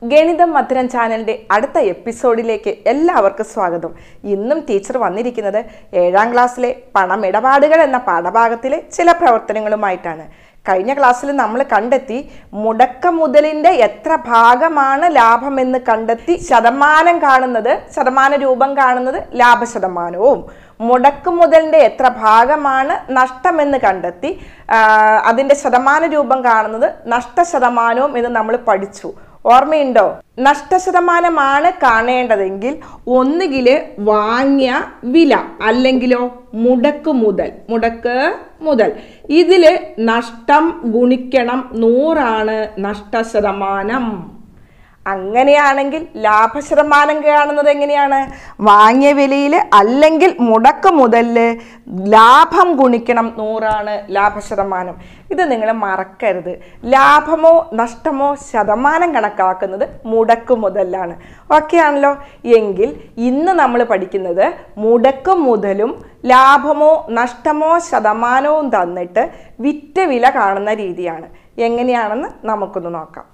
ഗണിതം മധുരം ചാനലിന്റെ അടുത്ത എപ്പിസോഡിലേക്ക് എല്ലാവർക്കും സ്വാഗതം ഇന്നും ടീച്ചർ വന്നിരിക്കുന്നത് ഏഴാം ക്ലാസ്സിലെ പണമിടപാടുകൾ എന്ന പാഠഭാഗത്തിലെ ചില പ്രവർത്തനങ്ങളുമായിട്ടാണ് കഴിഞ്ഞ ക്ലാസ്സിൽ നമ്മൾ കണ്ടെത്തി മുടക്ക മുതലിന്റെ എത്ര ഭാഗമാണ് ലാഭമെന്ന് കണ്ടെത്തി ശതമാനം കാണുന്നത് ശതമാന രൂപം കാണുന്നത് ലാഭശതമാനവും മുടക്ക് മുതലിന്റെ എത്ര ഭാഗമാണ് നഷ്ടമെന്ന് കണ്ടെത്തി ആ, അതിന്റെ ശതമാന രൂപം കാണുന്നത് നഷ്ടശതമാനവും എന്ന് നമ്മൾ പഠിച്ചു ഓർമ്മയുണ്ടോ നഷ്ടശതമാനമാണ് കാണേണ്ടതെങ്കിൽ ഒന്നുകിൽ വാങ്ങിയ വില അല്ലെങ്കിലോ മുടക്ക് മുതൽ മുടക്ക് മുതൽ ഇതില് നഷ്ടം ഗുണിക്കണം നൂറാണ് നഷ്ടശതമാനം അങ്ങനെയാണെങ്കിൽ ലാഭശതമാനം കാണുന്നത് എങ്ങനെയാണ് വാങ്ങിയ വിലയിൽ അല്ലെങ്കിൽ മുടക്ക് മുതല് ലാഭം ഗുണിക്കണം നൂറാണ് ലാഭശതമാനം ഇത് നിങ്ങൾ മറക്കരുത് ലാഭമോ നഷ്ടമോ ശതമാനം കണക്കാക്കുന്നത് മുടക്ക് മുതലാണ് ഓക്കെ ആണല്ലോ എങ്കിൽ ഇന്ന് നമ്മൾ പഠിക്കുന്നത് മുടക്ക് മുതലും ലാഭമോ നഷ്ടമോ ശതമാനവും തന്നിട്ട് വിറ്റ വില കാണുന്ന രീതിയാണ് എങ്ങനെയാണെന്ന് നമുക്കൊന്ന് നോക്കാം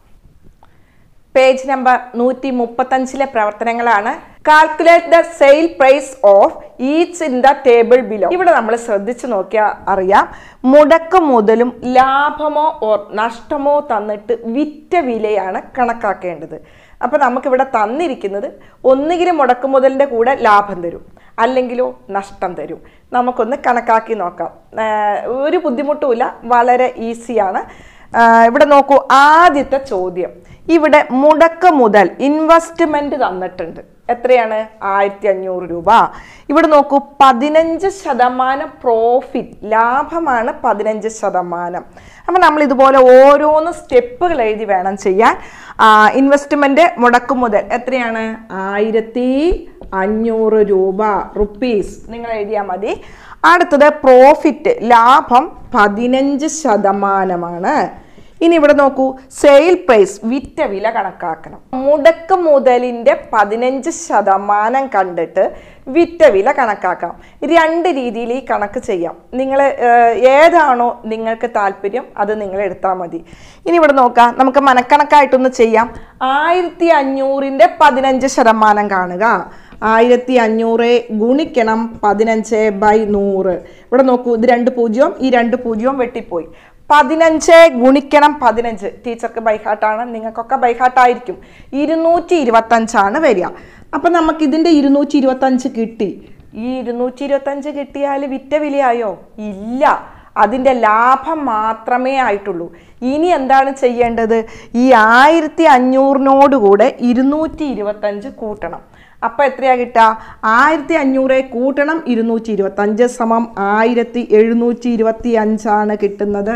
പേജ് നമ്പർ നൂറ്റി മുപ്പത്തഞ്ചിലെ പ്രവർത്തനങ്ങളാണ് calculate the sale price of each in the table below ഇവിടെ നമ്മൾ ശ്രദ്ധിച്ചു നോക്കിയാൽ അറിയാം മുടക്ക് മുതലും ലാഭമോ ഓർ നഷ്ടമോ തന്നിട്ട് വിറ്റ വിലയാണ് കണക്കാക്കേണ്ടത് അപ്പൊ നമുക്കിവിടെ തന്നിരിക്കുന്നത് ഒന്നുകിൽ മുടക്ക് മുതലിന്റെ കൂടെ ലാഭം തരും അല്ലെങ്കിലോ നഷ്ടം തരും നമുക്കൊന്ന് കണക്കാക്കി നോക്കാം ആ, ഒരു ബുദ്ധിമുട്ടുമില്ല വളരെ ഈസിയാണ് ആ, ഇവിടെ നോക്കൂ ആദ്യത്തെ ചോദ്യം ഇവിടെ മുടക്ക് മുതൽ ഇൻവെസ്റ്റ്മെന്റ് തന്നിട്ടുണ്ട് എത്രയാണ് ആയിരത്തി അഞ്ഞൂറ് രൂപ ഇവിടെ നോക്കൂ പതിനഞ്ച് ശതമാനം പ്രോഫിറ്റ് ലാഭമാണ് പതിനഞ്ച് ശതമാനം അപ്പം നമ്മൾ ഇതുപോലെ ഓരോന്ന് സ്റ്റെപ്പുകൾ എഴുതി വേണം ചെയ്യാൻ ഇൻവെസ്റ്റ്മെന്റ് മുടക്ക് മുതൽ എത്രയാണ് ആയിരത്തി അഞ്ഞൂറ് രൂപ റുപ്പീസ് നിങ്ങൾ എഴുതിയാൽ മതി അടുത്തത് പ്രോഫിറ്റ് ലാഭം പതിനഞ്ച് ശതമാനമാണ് ഇനി ഇവിടെ നോക്കൂ സെയിൽ പ്രൈസ് വിറ്റ വില കണക്കാക്കണം മുടക്ക് മുതലിന്റെ പതിനഞ്ച് ശതമാനം കണ്ടിട്ട് വിറ്റ വില കണക്കാക്കാം രണ്ട് രീതിയിൽ ഈ കണക്ക് ചെയ്യാം നിങ്ങൾ ഏതാണോ നിങ്ങൾക്ക് താല്പര്യം അത് നിങ്ങൾ എടുത്താൽ മതി ഇനി ഇവിടെ നോക്കാം നമുക്ക് മനക്കണക്കായിട്ടൊന്ന് ചെയ്യാം ആയിരത്തി അഞ്ഞൂറിന്റെ പതിനഞ്ച് ശതമാനം കാണുക ആയിരത്തി അഞ്ഞൂറ് ഗുണിക്കണം പതിനഞ്ച് ബൈ നൂറ് ഇവിടെ നോക്കൂ ഇത് രണ്ട് പൂജ്യവും ഈ രണ്ട് പൂജ്യവും വെട്ടിപ്പോയി പതിനഞ്ച് ഗുണിക്കണം പതിനഞ്ച് ടീച്ചർക്ക് ബൈഹാട്ടാണ് നിങ്ങൾക്കൊക്കെ ബൈഹാട്ടായിരിക്കും ഇരുന്നൂറ്റി ഇരുപത്തഞ്ചാണ് വരിക അപ്പം നമുക്ക് ഇതിൻ്റെ ഇരുന്നൂറ്റി ഇരുപത്തഞ്ച് കിട്ടി ഈ ഇരുന്നൂറ്റി ഇരുപത്തഞ്ച് കിട്ടിയാൽ വിറ്റ വിലയായോ ഇല്ല അതിൻ്റെ ലാഭം മാത്രമേ ആയിട്ടുള്ളൂ ഇനി എന്താണ് ചെയ്യേണ്ടത് ഈ ആയിരത്തി അഞ്ഞൂറിനോട് കൂടെ ഇരുന്നൂറ്റി ഇരുപത്തഞ്ച് കൂട്ടണം അപ്പം എത്രയാ കിട്ടുക ആയിരത്തി അഞ്ഞൂറ് കൂട്ടണം ഇരുന്നൂറ്റി ഇരുപത്തഞ്ച് സമം ആയിരത്തി എഴുന്നൂറ്റി ഇരുപത്തി അഞ്ചാണ് കിട്ടുന്നത്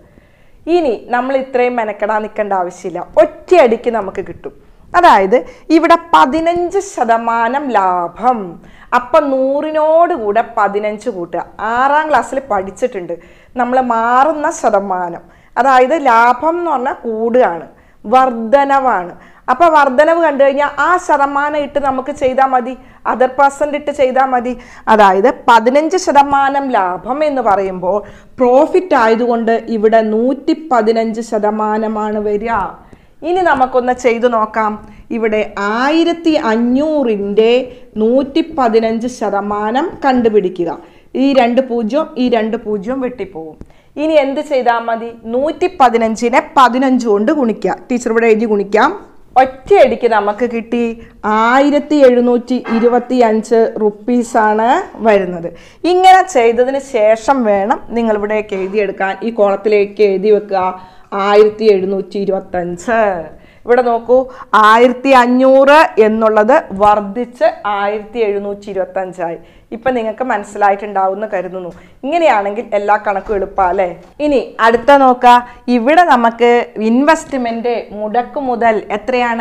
ഇനി നമ്മൾ ഇത്രയും മെനക്കെടാൻ നിൽക്കേണ്ട ആവശ്യമില്ല ഒറ്റയടിക്ക് നമുക്ക് കിട്ടും അതായത് ഇവിടെ പതിനഞ്ച് ശതമാനം ലാഭം അപ്പം നൂറിനോട് കൂടെ പതിനഞ്ച് കൂട്ടുക ആറാം ക്ലാസ്സിൽ പഠിച്ചിട്ടുണ്ട് നമ്മൾ മാറുന്ന ശതമാനം അതായത് ലാഭം എന്ന് പറഞ്ഞാൽ കൂടുകയാണ് വർധനവാണ് അപ്പൊ വർധനവ് കണ്ടു കഴിഞ്ഞാൽ ആ ശതമാനം ഇട്ട് നമുക്ക് ചെയ്താൽ മതി അതർ പെർസെൻ്റ് ഇട്ട് ചെയ്താൽ മതി അതായത് പതിനഞ്ച് ശതമാനം ലാഭം എന്ന് പറയുമ്പോൾ പ്രോഫിറ്റ് ആയതുകൊണ്ട് ഇവിടെ നൂറ്റി പതിനഞ്ച് ശതമാനമാണ് വരിക ഇനി നമുക്കൊന്ന് ചെയ്തു നോക്കാം ഇവിടെ ആയിരത്തി അഞ്ഞൂറിൻ്റെ നൂറ്റി പതിനഞ്ച് ശതമാനം കണ്ടുപിടിക്കുക ഈ രണ്ട് പൂജ്യവും ഈ രണ്ട് പൂജ്യവും വെട്ടിപ്പോവും ഇനി എന്ത് ചെയ്താൽ മതി നൂറ്റി പതിനഞ്ചിനെ പതിനഞ്ച് കൊണ്ട് ഗുണിക്കുക ടീച്ചർ ഇവിടെ എഴുതി ഗുണിക്കാം ഒറ്റയടിക്ക് നമുക്ക് കിട്ടി ആയിരത്തി എഴുന്നൂറ്റി ഇരുപത്തി അഞ്ച് റുപ്പീസാണ് വരുന്നത് ഇങ്ങനെ ചെയ്തതിന് ശേഷം വേണം നിങ്ങൾ ഇവിടേക്ക് എഴുതിയെടുക്കാൻ ഈ കോളത്തിലേക്ക് എഴുതി വെക്കുക ആയിരത്തി എഴുന്നൂറ്റി ഇരുപത്തഞ്ച് ഇവിടെ നോക്കൂ ആയിരത്തി അഞ്ഞൂറ് എന്നുള്ളത് വർദ്ധിച്ച് ആയിരത്തി എഴുന്നൂറ്റി ഇരുപത്തി അഞ്ചായി ഇപ്പൊ നിങ്ങൾക്ക് മനസ്സിലായിട്ടുണ്ടാവുമെന്ന് കരുതുന്നു ഇങ്ങനെയാണെങ്കിൽ എല്ലാ കണക്കും എളുപ്പമാണ് അല്ലേ ഇനി അടുത്ത നോക്ക ഇവിടെ നമുക്ക് ഇൻവെസ്റ്റ്മെന്റ് മുടക്ക് മുതൽ എത്രയാണ്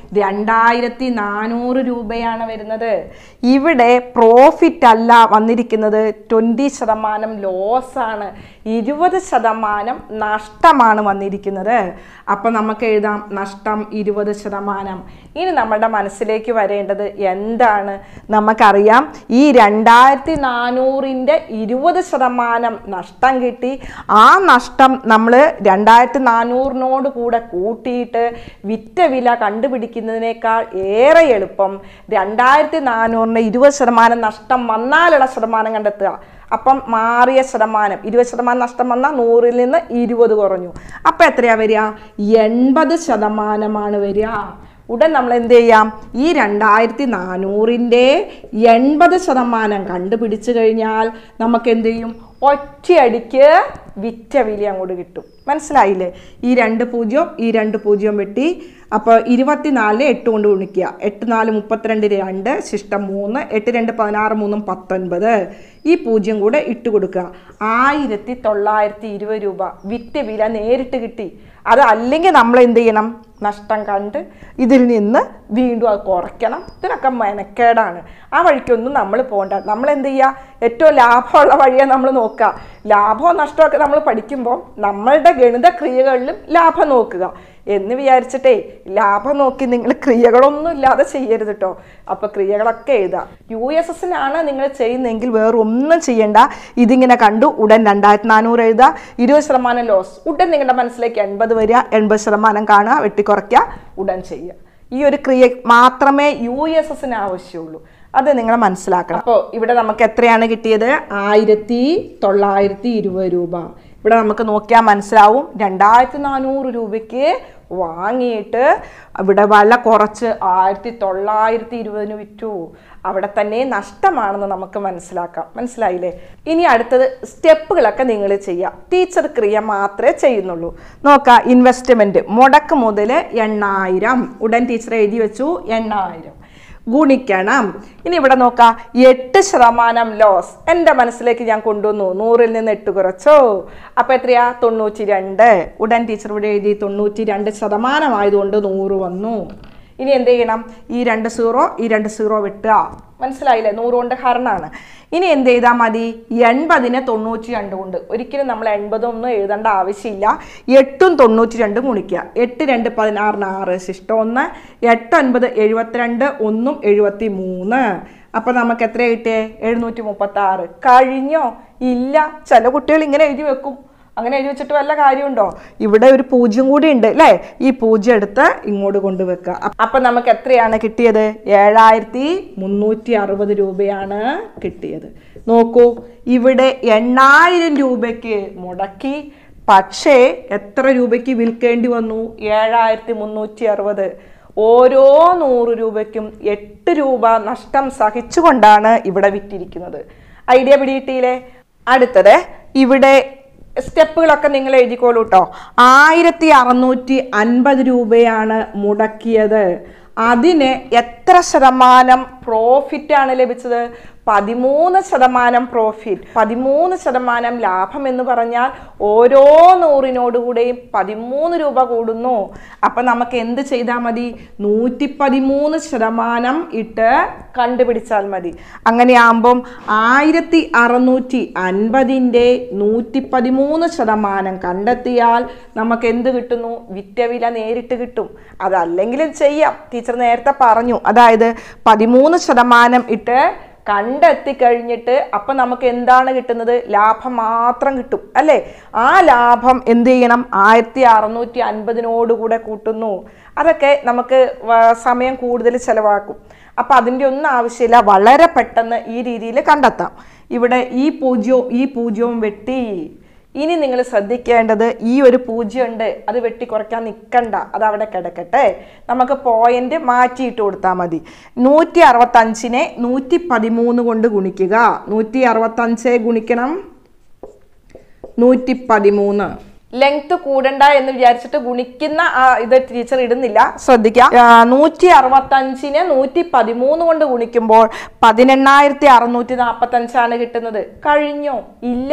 രണ്ടായിരത്തി നാനൂറ് രൂപയാണ് വരുന്നത് ഇവിടെ പ്രോഫിറ്റ് അല്ല വന്നിരിക്കുന്നത് ട്വൻറ്റി ശതമാനം ലോസ് ആണ് ഇരുപത് ശതമാനം നഷ്ടമാണ് വന്നിരിക്കുന്നത് അപ്പം നമുക്ക് എഴുതാം നഷ്ടം ഇരുപത് ശതമാനം ഇനി നമ്മുടെ മനസ്സിലേക്ക് വരേണ്ടത് എന്താണ് നമുക്കറിയാം ഈ രണ്ടായിരത്തി നാനൂറിൻ്റെ ഇരുപത് ശതമാനം നഷ്ടം കിട്ടി ആ നഷ്ടം നമ്മൾ രണ്ടായിരത്തി നാനൂറിനോട് കൂടെ കൂട്ടിയിട്ട് വിറ്റ വില കണ്ടുപിടിക്കുന്നതിനേക്കാൾ ഏറെ എളുപ്പം രണ്ടായിരത്തി നാനൂറിന് ഇരുപത് ശതമാനം നഷ്ടം വന്നാലുള്ള ശതമാനം കണ്ടെത്തുക അപ്പം മാറിയ ശതമാനം ഇരുപത് ശതമാനം നഷ്ടം വന്നാൽ നൂറിൽ നിന്ന് ഇരുപത് കുറഞ്ഞു അപ്പം എത്രയാ വരിക എൺപത് ശതമാനമാണ് വരിക ഉടൻ നമ്മൾ എന്ത് ചെയ്യാം ഈ രണ്ടായിരത്തി നാനൂറിൻ്റെ എൺപത് ശതമാനം കണ്ടുപിടിച്ചു കഴിഞ്ഞാൽ നമുക്ക് എന്ത് ചെയ്യും ഒറ്റയടിക്ക് വിറ്റ വില അങ്ങോട്ട് കിട്ടും മനസ്സിലായില്ലേ ഈ രണ്ട് പൂജ്യം ഈ രണ്ട് പൂജ്യം വെട്ടി അപ്പോൾ ഇരുപത്തിനാലിന് എട്ട് കൊണ്ട് ഗുണിക്കുക എട്ട് നാല് മുപ്പത്തിരണ്ട് രണ്ട് ശിഷ്ടം മൂന്ന് എട്ട് രണ്ട് പതിനാറ് മൂന്നും പത്തൊൻപത് ഈ പൂജ്യം കൂടെ ഇട്ട് കൊടുക്കുക ആയിരത്തി തൊള്ളായിരത്തി ഇരുപത് രൂപ വിറ്റ വില നേരിട്ട് കിട്ടി അത് അല്ലെങ്കിൽ നമ്മൾ എന്ത് ചെയ്യണം നഷ്ടം കണ്ട് ഇതിൽ നിന്ന് വീണ്ടും അത് കുറയ്ക്കണം ഇതിനൊക്കെ മെനക്കേടാണ് ആ വഴിക്കൊന്നും നമ്മൾ പോകണ്ട നമ്മൾ എന്ത് ചെയ്യുക ഏറ്റവും ലാഭമുള്ള വഴിയാണ് നമ്മൾ നോക്കുക ലാഭവും നഷ്ടമൊക്കെ നമ്മൾ പഠിക്കുമ്പോൾ നമ്മളുടെ ഗണിത ക്രിയകളിലും ലാഭം നോക്കുക എന്ന് വിചാരിച്ചിട്ടേ ലാഭം നോക്കി നിങ്ങൾ ക്രിയകളൊന്നും ഇല്ലാതെ ചെയ്യരുത് കേട്ടോ അപ്പോൾ ക്രിയകളൊക്കെ എഴുതാം യു എസ് എസിനാണ് നിങ്ങൾ ചെയ്യുന്നതെങ്കിൽ വേറെ ഒന്നും ചെയ്യണ്ട ഇതിങ്ങനെ കണ്ടു ഉടൻ രണ്ടായിരത്തി നാനൂറ് എഴുതുക ഇരുപത് ശതമാനം ലോസ് ഉടൻ നിങ്ങളുടെ മനസ്സിലേക്ക് എൺപത് വരിക എൺപത് ശതമാനം കാണുക വെട്ടിക്കുറയ്ക്കുക ഉടൻ ചെയ്യുക ഈ ഒരു ക്രിയ മാത്രമേ യു എസ് എസിന് ആവശ്യമുള്ളൂ അത് നിങ്ങൾ മനസ്സിലാക്കണം അപ്പോൾ ഇവിടെ നമുക്ക് എത്രയാണ് കിട്ടിയത് ആയിരത്തി തൊള്ളായിരത്തി ഇരുപത് രൂപ ഇവിടെ നമുക്ക് നോക്കിയാൽ മനസ്സിലാവും രണ്ടായിരത്തി നാനൂറ് രൂപയ്ക്ക് വാങ്ങിയിട്ട് ഇവിടെ വില കുറച്ച് ആയിരത്തി തൊള്ളായിരത്തി ഇരുപതിന് വിറ്റു അവിടെ തന്നെ നഷ്ടമാണെന്ന് നമുക്ക് മനസ്സിലാക്കാം മനസ്സിലായില്ലേ ഇനി അടുത്തത് സ്റ്റെപ്പുകളൊക്കെ നിങ്ങൾ ചെയ്യാം ടീച്ചർ ക്രിയ മാത്രമേ ചെയ്യുന്നുള്ളൂ നോക്കാം ഇൻവെസ്റ്റ്മെൻറ്റ് മുടക്ക് മുതൽ എണ്ണായിരം ഉടൻ ടീച്ചർ എഴുതി വെച്ചു എണ്ണായിരം ഗുണിക്കണം ഇനി ഇവിടെ നോക്കാം എട്ട് ശതമാനം ലോസ് എൻ്റെ മനസ്സിലേക്ക് ഞാൻ കൊണ്ടുവന്നു നൂറിൽ നിന്ന് എട്ട് കുറച്ചോ അപ്പോൾ എത്രയാ തൊണ്ണൂറ്റി രണ്ട് ഉടൻ ടീച്ചർ ഇവിടെ എഴുതി തൊണ്ണൂറ്റി രണ്ട് ശതമാനമായതുകൊണ്ട് നൂറ് വന്നു ഇനി എന്ത് ചെയ്യണം ഈ രണ്ട് സീറോ ഈ രണ്ട് സീറോ വിട്ടുക മനസ്സിലായില്ലേ നൂറ് കൊണ്ട് ഹരണാണ് ഇനി എന്ത് ചെയ്താൽ മതി എൺപതിനെ തൊണ്ണൂറ്റി രണ്ട് കൊണ്ട് ഒരിക്കലും നമ്മൾ എൺപതൊന്നും എഴുതേണ്ട ആവശ്യമില്ല എട്ടും തൊണ്ണൂറ്റി രണ്ടും ഗുണിക്കുക എട്ട് രണ്ട് പതിനാറിന് ആറ് ശിഷ്ടം ഒന്ന് എട്ട് ഒൻപത് എഴുപത്തിരണ്ട് ഒന്നും എഴുപത്തി മൂന്ന് അപ്പം നമുക്ക് എത്ര കിട്ടിയേ എഴുന്നൂറ്റി മുപ്പത്തി ആറ് കഴിഞ്ഞോ ഇല്ല ചില കുട്ടികൾ ഇങ്ങനെ എഴുതി വെക്കും അങ്ങനെ എഴുതി വെച്ചിട്ട് വല്ല കാര്യമുണ്ടോ ഇവിടെ ഒരു പൂജ്യം കൂടി ഉണ്ട് അല്ലേ ഈ പൂജ്യം എടുത്ത് ഇങ്ങോട്ട് കൊണ്ടുവെക്കുക അപ്പൊ നമുക്ക് എത്രയാണ് കിട്ടിയത് ഏഴായിരത്തി മുന്നൂറ്റി അറുപത് രൂപയാണ് കിട്ടിയത് നോക്കൂ ഇവിടെ എണ്ണായിരം രൂപയ്ക്ക് മുടക്കി പക്ഷേ എത്ര രൂപയ്ക്ക് വിൽക്കേണ്ടി വന്നു ഏഴായിരത്തി മുന്നൂറ്റി അറുപത് ഓരോ നൂറ് രൂപയ്ക്കും എട്ട് രൂപ നഷ്ടം സഹിച്ചുകൊണ്ടാണ് ഇവിടെ വിറ്റിരിക്കുന്നത് ഐഡിയ പിടിയിട്ടില്ലേ അടുത്തത് ഇവിടെ സ്റ്റെപ്പുകളൊക്കെ നിങ്ങൾ എഴുതിക്കോളൂ കേട്ടോ ആയിരത്തി അറുന്നൂറ്റി അൻപത് രൂപയാണ് മുടക്കിയത് അതിന് എത്ര ശതമാനം പ്രോഫിറ്റ് ആണ് ലഭിച്ചത് പതിമൂന്ന് ശതമാനം പ്രോഫിറ്റ് പതിമൂന്ന് ശതമാനം ലാഭം എന്ന് പറഞ്ഞാൽ ഓരോ നൂറിനോടുകൂടെയും പതിമൂന്ന് രൂപ കൂടുന്നു അപ്പം നമുക്ക് എന്ത് ചെയ്താൽ മതി നൂറ്റി പതിമൂന്ന് ശതമാനം ഇട്ട് കണ്ടുപിടിച്ചാൽ മതി അങ്ങനെയാകുമ്പം ആയിരത്തി അറുന്നൂറ്റി അൻപതിൻ്റെ നൂറ്റി പതിമൂന്ന് ശതമാനം കണ്ടെത്തിയാൽ നമുക്ക് എന്ത് കിട്ടുന്നു വിറ്റ വില നേരിട്ട് കിട്ടും അതല്ലെങ്കിലും ചെയ്യാം ടീച്ചർ നേരത്തെ പറഞ്ഞു അതായത് പതിമൂന്ന് ശതമാനം ഇട്ട് കണ്ടെത്തി കഴിഞ്ഞിട്ട് അപ്പം നമുക്ക് എന്താണ് കിട്ടുന്നത് ലാഭം മാത്രം കിട്ടും അല്ലേ ആ ലാഭം എന്ത് ചെയ്യണം ആയിരത്തി അറുന്നൂറ്റി അൻപതിനോടുകൂടെ കൂട്ടുന്നു അതൊക്കെ നമുക്ക് വ- സമയം കൂടുതൽ ചിലവാക്കും അപ്പം അതിൻ്റെ ഒന്നും ആവശ്യമില്ല വളരെ പെട്ടെന്ന് ഈ രീതിയിൽ കണ്ടെത്താം ഇവിടെ ഈ പൂജ്യവും ഈ പൂജ്യവും വെട്ടി ഇനി നിങ്ങൾ ശ്രദ്ധിക്കേണ്ടത് ഈ ഒരു പൂജ്യം ഉണ്ട് അത് വെട്ടി കുറയ്ക്കാൻ നിൽക്കണ്ട അത് അവിടെ കിടക്കട്ടെ നമുക്ക് പോയിന്റ് മാറ്റിയിട്ട് കൊടുത്താൽ മതി നൂറ്റി അറുപത്തഞ്ചിനെ നൂറ്റി പതിമൂന്ന് കൊണ്ട് ഗുണിക്കുക നൂറ്റി അറുപത്തഞ്ച് ഗുണിക്കണം നൂറ്റി പതിമൂന്ന് ലെങ്ത് കൂടണ്ട എന്ന് വിചാരിച്ചിട്ട് ഗുണിക്കുന്ന ആ ഇത് ടീച്ചർ ഇടുന്നില്ല ശ്രദ്ധിക്കാം നൂറ്റി അറുപത്തഞ്ചിനെ നൂറ്റി പതിമൂന്ന് കൊണ്ട് ഗുണിക്കുമ്പോൾ പതിനെണ്ണായിരത്തി അറുന്നൂറ്റി നാൽപ്പത്തഞ്ചാണ് കിട്ടുന്നത് കഴിഞ്ഞോ ഇല്ല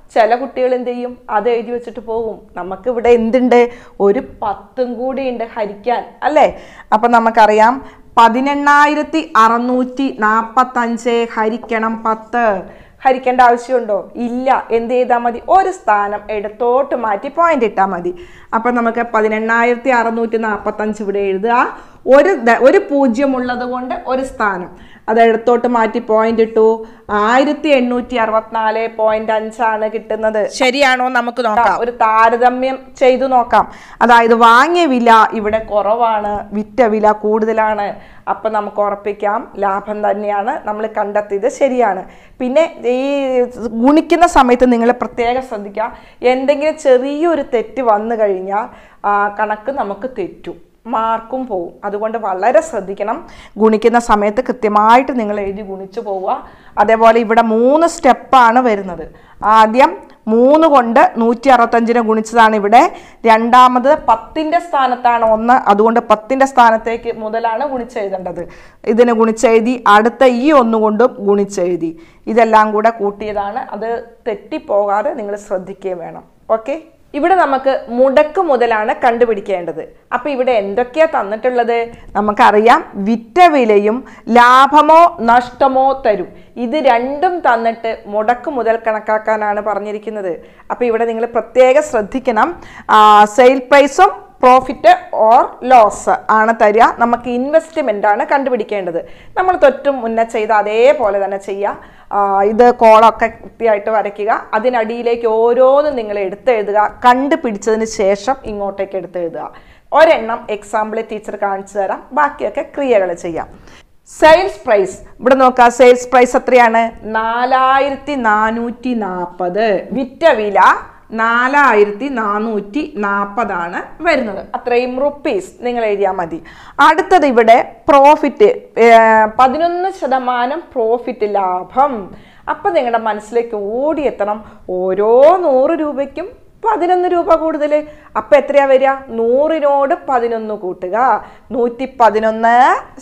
ചില കുട്ടികൾ എന്ത് ചെയ്യും അത് എഴുതി വെച്ചിട്ട് പോകും നമുക്ക് ഇവിടെ എന്തുണ്ട് ഒരു പത്തും കൂടി ഉണ്ട് ഹരിക്കാൻ അല്ലേ അപ്പൊ നമുക്കറിയാം പതിനെണ്ണായിരത്തി അറുന്നൂറ്റി നാപ്പത്തഞ്ച് ഹരിക്കണം പത്ത് ഹരിക്കേണ്ട ആവശ്യമുണ്ടോ ഇല്ല എന്ത് ചെയ്താൽ മതി ഒരു സ്ഥാനം ഇടത്തോട്ട് മാറ്റി പോയിന്റ് ഇട്ടാൽ മതി അപ്പം നമുക്ക് പതിനെണ്ണായിരത്തി അറുന്നൂറ്റി നാൽപ്പത്തഞ്ച് ഇവിടെ എഴുതുക ഒരു ദ- ഒരു പൂജ്യം ഉള്ളത് കൊണ്ട് ഒരു സ്ഥാനം അത് ഇടത്തോട്ട് മാറ്റി പോയിന്റ് ഇട്ടു ആയിരത്തി എണ്ണൂറ്റി അറുപത്തിനാല് പോയിന്റ് അഞ്ചാണ് കിട്ടുന്നത് ശരിയാണോ നമുക്ക് നോക്കാം ഒരു താരതമ്യം ചെയ്തു നോക്കാം അതായത് വാങ്ങിയ വില ഇവിടെ കുറവാണ് വിറ്റ വില കൂടുതലാണ് അപ്പൊ നമുക്ക് ഉറപ്പിക്കാം ലാഭം തന്നെയാണ് നമ്മൾ കണ്ടെത്തിയത് ശരിയാണ് പിന്നെ ഈ ഗുണിക്കുന്ന സമയത്ത് നിങ്ങൾ പ്രത്യേകം ശ്രദ്ധിക്കുക എന്തെങ്കിലും ചെറിയൊരു തെറ്റ് വന്നു കഴിഞ്ഞാൽ ആ, കണക്ക് നമുക്ക് തെറ്റും മാർക്കും പോവും അതുകൊണ്ട് വളരെ ശ്രദ്ധിക്കണം ഗുണിക്കുന്ന സമയത്ത് കൃത്യമായിട്ട് നിങ്ങൾ എഴുതി ഗുണിച്ചു പോവുക അതേപോലെ ഇവിടെ മൂന്ന് സ്റ്റെപ്പാണ് വരുന്നത് ആദ്യം മൂന്ന് കൊണ്ട് നൂറ്റി അറുപത്തഞ്ചിനെ ഗുണിച്ചതാണ് ഇവിടെ രണ്ടാമത് പത്തിൻ്റെ സ്ഥാനത്താണ് ഒന്ന് അതുകൊണ്ട് പത്തിൻ്റെ സ്ഥാനത്തേക്ക് മുതലാണ് ഗുണിച്ചെഴുതേണ്ടത് ഇതിന് ഗുണിച്ചെഴുതി അടുത്ത ഈ ഒന്നുകൊണ്ടും ഗുണിച്ചെഴുതി ഇതെല്ലാം കൂടെ കൂട്ടിയതാണ് അത് തെറ്റിപ്പോകാതെ നിങ്ങൾ ശ്രദ്ധിക്കുകയും വേണം ഓക്കെ ഇവിടെ നമുക്ക് മുടക്ക് മുതലാണ് കണ്ടുപിടിക്കേണ്ടത് അപ്പൊ ഇവിടെ എന്തൊക്കെയാ തന്നിട്ടുള്ളത് നമുക്കറിയാം വിറ്റ വിലയും ലാഭമോ നഷ്ടമോ തരും ഇത് രണ്ടും തന്നിട്ട് മുടക്ക് മുതൽ കണക്കാക്കാനാണ് പറഞ്ഞിരിക്കുന്നത് അപ്പൊ ഇവിടെ നിങ്ങൾ പ്രത്യേകം ശ്രദ്ധിക്കണം സെയിൽ പ്രൈസും പ്രോഫിറ്റ് ഓർ ലോസ് ആണ് തരിക നമുക്ക് ഇൻവെസ്റ്റ്മെന്റ് ആണ് കണ്ടുപിടിക്കേണ്ടത് നമ്മൾ തൊട്ടും മുന്നേ ചെയ്ത അതേപോലെ തന്നെ ചെയ്യുക ആ, ഇത് കോളമൊക്കെ കൃത്യമായിട്ട് വരയ്ക്കുക അതിനടിയിലേക്ക് ഓരോന്നും നിങ്ങൾ എടുത്തെഴുതുക കണ്ടുപിടിച്ചതിന് ശേഷം ഇങ്ങോട്ടേക്ക് എടുത്തെഴുതുക ഒരെണ്ണം എക്സാമ്പിൾ ടീച്ചർ കാണിച്ചു തരാം ബാക്കിയൊക്കെ ക്രിയകൾ ചെയ്യാം സെയിൽസ് പ്രൈസ് ഇവിടെ നോക്കാം സെയിൽസ് പ്രൈസ് എത്രയാണ് നാലായിരത്തി നാനൂറ്റി നാൽപ്പത് വിറ്റ വില നാലായിരത്തി നാനൂറ്റി നാൽപ്പതാണ് വരുന്നത് അത്രയും റുപ്പീസ് നിങ്ങൾ എഴുതിയാൽ മതി അടുത്തത് ഇവിടെ പ്രോഫിറ്റ് പതിനൊന്ന് ശതമാനം പ്രോഫിറ്റ് ലാഭം അപ്പം നിങ്ങളുടെ മനസ്സിലേക്ക് ഓടിയെത്തണം ഓരോ നൂറ് രൂപയ്ക്കും പതിനൊന്ന് രൂപ കൂടുതൽ അപ്പം എത്രയാ വരിക നൂറിനോട് പതിനൊന്ന് കൂട്ടുക നൂറ്റി പതിനൊന്ന്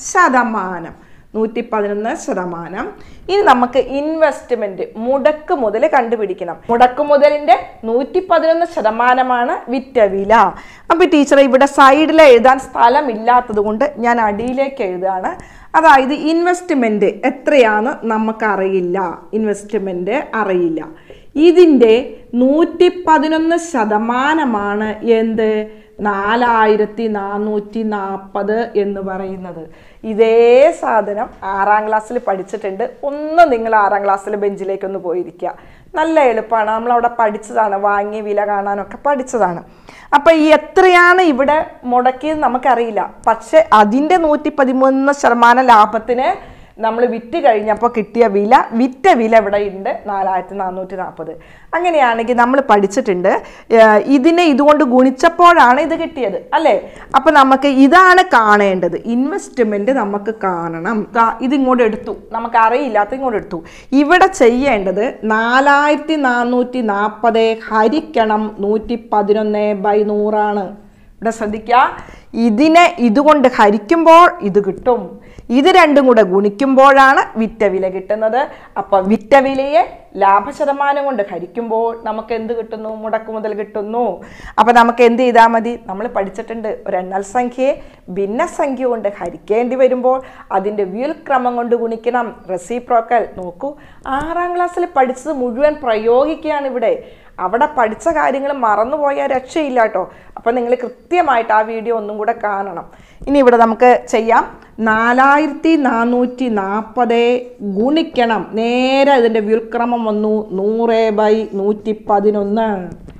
ശതമാനം നൂറ്റി പതിനൊന്ന് ശതമാനം ഇനി നമുക്ക് ഇൻവെസ്റ്റ്മെന്റ് മുടക്ക് മുതൽ കണ്ടുപിടിക്കണം മുടക്ക് മുതലിന്റെ നൂറ്റി പതിനൊന്ന് ശതമാനമാണ് വിറ്റ വില അപ്പൊ ടീച്ചർ ഇവിടെ സൈഡിൽ എഴുതാൻ സ്ഥലമില്ലാത്തത് കൊണ്ട് ഞാൻ അടിയിലേക്ക് എഴുതുകയാണ് അതായത് ഇൻവെസ്റ്റ്മെന്റ് എത്രയാന്ന് നമുക്കറിയില്ല ഇൻവെസ്റ്റ്മെന്റ് അറിയില്ല ഇതിൻ്റെ നൂറ്റി പതിനൊന്ന് ശതമാനമാണ് എന്ത് നാലായിരത്തി നാനൂറ്റി നാൽപ്പത് എന്ന് പറയുന്നത് ഇതേ സാധനം ആറാം ക്ലാസ്സിൽ പഠിച്ചിട്ടുണ്ട് ഒന്ന് നിങ്ങൾ ആറാം ക്ലാസ്സിൽ ബെഞ്ചിലേക്ക് ഒന്ന് പോയിരിക്കുക നല്ല എളുപ്പമാണ് നമ്മളവിടെ പഠിച്ചതാണ് വാങ്ങിയ വില കാണാനൊക്കെ പഠിച്ചതാണ് അപ്പം ഈ എത്രയാണ് ഇവിടെ മുടക്കിയത് നമുക്കറിയില്ല പക്ഷെ അതിൻ്റെ നൂറ്റി പതിമൂന്ന് ശതമാനം ലാഭത്തിന് നമ്മൾ വിറ്റ് കഴിഞ്ഞപ്പോൾ കിട്ടിയ വില വിറ്റ വില ഇവിടെ ഉണ്ട് നാലായിരത്തി നാനൂറ്റി നാൽപ്പത് അങ്ങനെയാണെങ്കിൽ നമ്മൾ പഠിച്ചിട്ടുണ്ട് ഏർ ഇതിനെ ഇതുകൊണ്ട് ഗുണിച്ചപ്പോഴാണ് ഇത് കിട്ടിയത് അല്ലേ അപ്പം നമുക്ക് ഇതാണ് കാണേണ്ടത് ഇൻവെസ്റ്റ്മെന്റ് നമുക്ക് കാണണം ദാ ഇത് ഇങ്ങോട്ട് എടുത്തു നമുക്ക് അറിയില്ലാത്ത ഇങ്ങോട്ട് എടുത്തു ഇവിടെ ചെയ്യേണ്ടത് നാലായിരത്തി നാനൂറ്റി നാൽപ്പത് ഹരിക്കണം നൂറ്റി പതിനൊന്ന് ബൈ നൂറാണ് ഇവിടെ ശ്രദ്ധിക്കുക ഇതിനെ ഇതുകൊണ്ട് ഹരിക്കുമ്പോൾ ഇത് കിട്ടും ഇത് രണ്ടും കൂടെ ഗുണിക്കുമ്പോഴാണ് വിറ്റ വില കിട്ടുന്നത് അപ്പൊ വിറ്റ വിലയെ ലാഭശതമാനം കൊണ്ട് ഹരിക്കുമ്പോൾ നമുക്ക് എന്ത് കിട്ടുന്നു മുടക്ക് മുതൽ കിട്ടുന്നു അപ്പൊ നമുക്ക് എന്ത് ചെയ്താൽ മതി നമ്മൾ പഠിച്ചിട്ടുണ്ട് ഒരു എണ്ണൽ സംഖ്യയെ ഭിന്നസംഖ്യ കൊണ്ട് ഹരിക്കേണ്ടി വരുമ്പോൾ അതിൻ്റെ വ്യുൽക്രമം കൊണ്ട് ഗുണിക്കണം റെസിപ്രോക്കൽ നോക്കൂ ആറാം ക്ലാസ്സിൽ പഠിച്ചത് മുഴുവൻ പ്രയോഗിക്കുകയാണ് ഇവിടെ അവിടെ പഠിച്ച കാര്യങ്ങൾ മറന്നുപോയാൽ രക്ഷയില്ല കേട്ടോ അപ്പം നിങ്ങൾ കൃത്യമായിട്ട് ആ വീഡിയോ ഒന്നും കൂടെ കാണണം ഇനി ഇവിടെ നമുക്ക് ചെയ്യാം നാലായിരത്തി നാനൂറ്റി നാൽപ്പത് ഗുണിക്കണം നേരെ ഇതിൻ്റെ വ്യുൽക്രമം വന്നു നൂറ് ബൈ നൂറ്റി പതിനൊന്ന്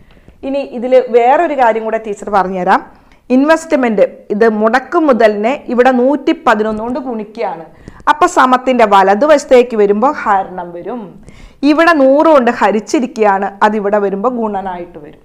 ഇനി ഇതിൽ വേറൊരു കാര്യം കൂടെ ടീച്ചർ പറഞ്ഞുതരാം ഇൻവെസ്റ്റ്മെന്റ് ഇത് മുടക്ക് മുതലിനെ ഇവിടെ നൂറ്റി പതിനൊന്ന് കൊണ്ട് ഗുണിക്കുകയാണ് അപ്പൊ സമത്തിന്റെ വലതുവശത്തേക്ക് വരുമ്പോൾ ഹരണം വരും ഇവിടെ നൂറ് കൊണ്ട് ഹരിച്ചിരിക്കുകയാണ് അതിവിടെ വരുമ്പോൾ ഗുണനായിട്ട് വരും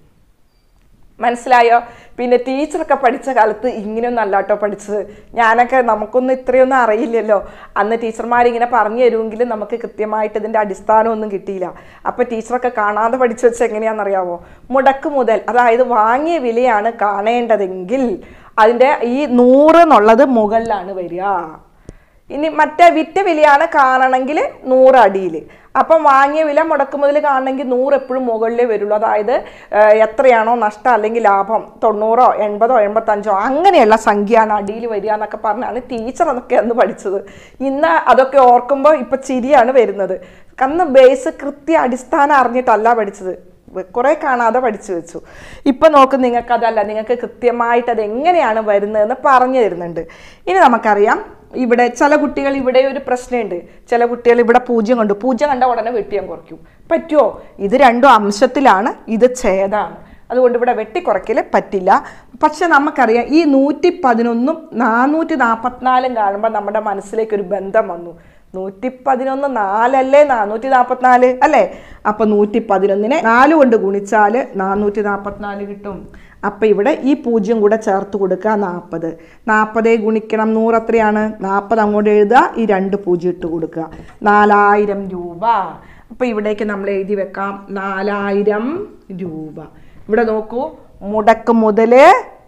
മനസ്സിലായോ പിന്നെ ടീച്ചറൊക്കെ പഠിച്ച കാലത്ത് ഇങ്ങനെയൊന്നും അല്ല കേട്ടോ പഠിച്ചത് ഞാനൊക്കെ നമുക്കൊന്നും ഇത്രയൊന്നും അറിയില്ലല്ലോ അന്ന് ടീച്ചർമാരിങ്ങനെ പറഞ്ഞു തരുമെങ്കിലും നമുക്ക് കൃത്യമായിട്ട് ഇതിൻ്റെ അടിസ്ഥാനമൊന്നും കിട്ടിയില്ല അപ്പോൾ ടീച്ചറൊക്കെ കാണാതെ പഠിച്ചു വെച്ച് എങ്ങനെയാണെന്നറിയാമോ മുടക്ക് മുതൽ അതായത് വാങ്ങിയ വിലയാണ് കാണേണ്ടതെങ്കിൽ അതിൻ്റെ ഈ നൂറ് എന്നുള്ളത് മുകളിലാണ് വരിക ഇനി മറ്റേ വിറ്റ വിലയാണ് കാണണമെങ്കിൽ നൂറ് അടിയിൽ അപ്പം വാങ്ങിയ വില മുടക്കുമുതൽ കാണണമെങ്കിൽ നൂറ് എപ്പോഴും മുകളിലേ വരുള്ളൂ അതായത് ഏഹ്, എത്രയാണോ നഷ്ടം അല്ലെങ്കിൽ ലാഭം തൊണ്ണൂറോ എൺപതോ എൺപത്തഞ്ചോ അങ്ങനെയുള്ള സംഖ്യയാണ് അടിയിൽ വരിക എന്നൊക്കെ പറഞ്ഞാണ് ടീച്ചർ അതൊക്കെ അന്ന് പഠിച്ചത് ഇന്ന് അതൊക്കെ ഓർക്കുമ്പോൾ ഇപ്പം ചിരിയാണ് വരുന്നത് അന്ന് ബേസ് കൃത്യ അടിസ്ഥാനം അറിഞ്ഞിട്ടല്ല പഠിച്ചത് കുറെ കാണാതെ പഠിച്ചു വെച്ചു ഇപ്പൊ നോക്ക് നിങ്ങൾക്ക് അതല്ല നിങ്ങൾക്ക് കൃത്യമായിട്ട് അത് എങ്ങനെയാണ് വരുന്നതെന്ന് പറഞ്ഞു തരുന്നുണ്ട് ഇനി നമുക്കറിയാം ഇവിടെ ചില കുട്ടികൾ ഇവിടെ ഒരു പ്രശ്നമുണ്ട് ചില കുട്ടികൾ ഇവിടെ പൂജ്യം കണ്ടു പൂജ്യം കണ്ട ഉടനെ വെട്ടിയാൻ കുറയ്ക്കും പറ്റുമോ ഇത് രണ്ടും അംശത്തിലാണ് ഇത് ഛേദമാണ് അതുകൊണ്ട് ഇവിടെ വെട്ടിക്കുറയ്ക്കൽ പറ്റില്ല പക്ഷെ നമുക്കറിയാം ഈ നൂറ്റി പതിനൊന്നും നാനൂറ്റി നാൽപ്പത്തിനാലും കാണുമ്പോൾ നമ്മുടെ മനസ്സിലേക്ക് ഒരു ബന്ധം വന്നു നൂറ്റി പതിനൊന്ന് നാലല്ലേ നാനൂറ്റി നാൽപ്പത്തിനാല് അല്ലേ അപ്പൊ നൂറ്റി പതിനൊന്നിനെ നാല് കൊണ്ട് ഗുണിച്ചാൽ നാനൂറ്റി നാൽപ്പത്തിനാല് കിട്ടും അപ്പൊ ഇവിടെ ഈ പൂജ്യം കൂടെ ചേർത്ത് കൊടുക്കുക നാൽപ്പത് നാൽപ്പതേ ഗുണിക്കണം നൂറ് എത്രയാണ് നാൽപ്പത് അങ്ങോട്ട് എഴുതുക ഈ രണ്ട് പൂജ്യം ഇട്ട് കൊടുക്കുക നാലായിരം രൂപ അപ്പൊ ഇവിടേക്ക് നമ്മൾ എഴുതി വെക്കാം നാലായിരം രൂപ ഇവിടെ നോക്കൂ മുടക്ക് മുതല്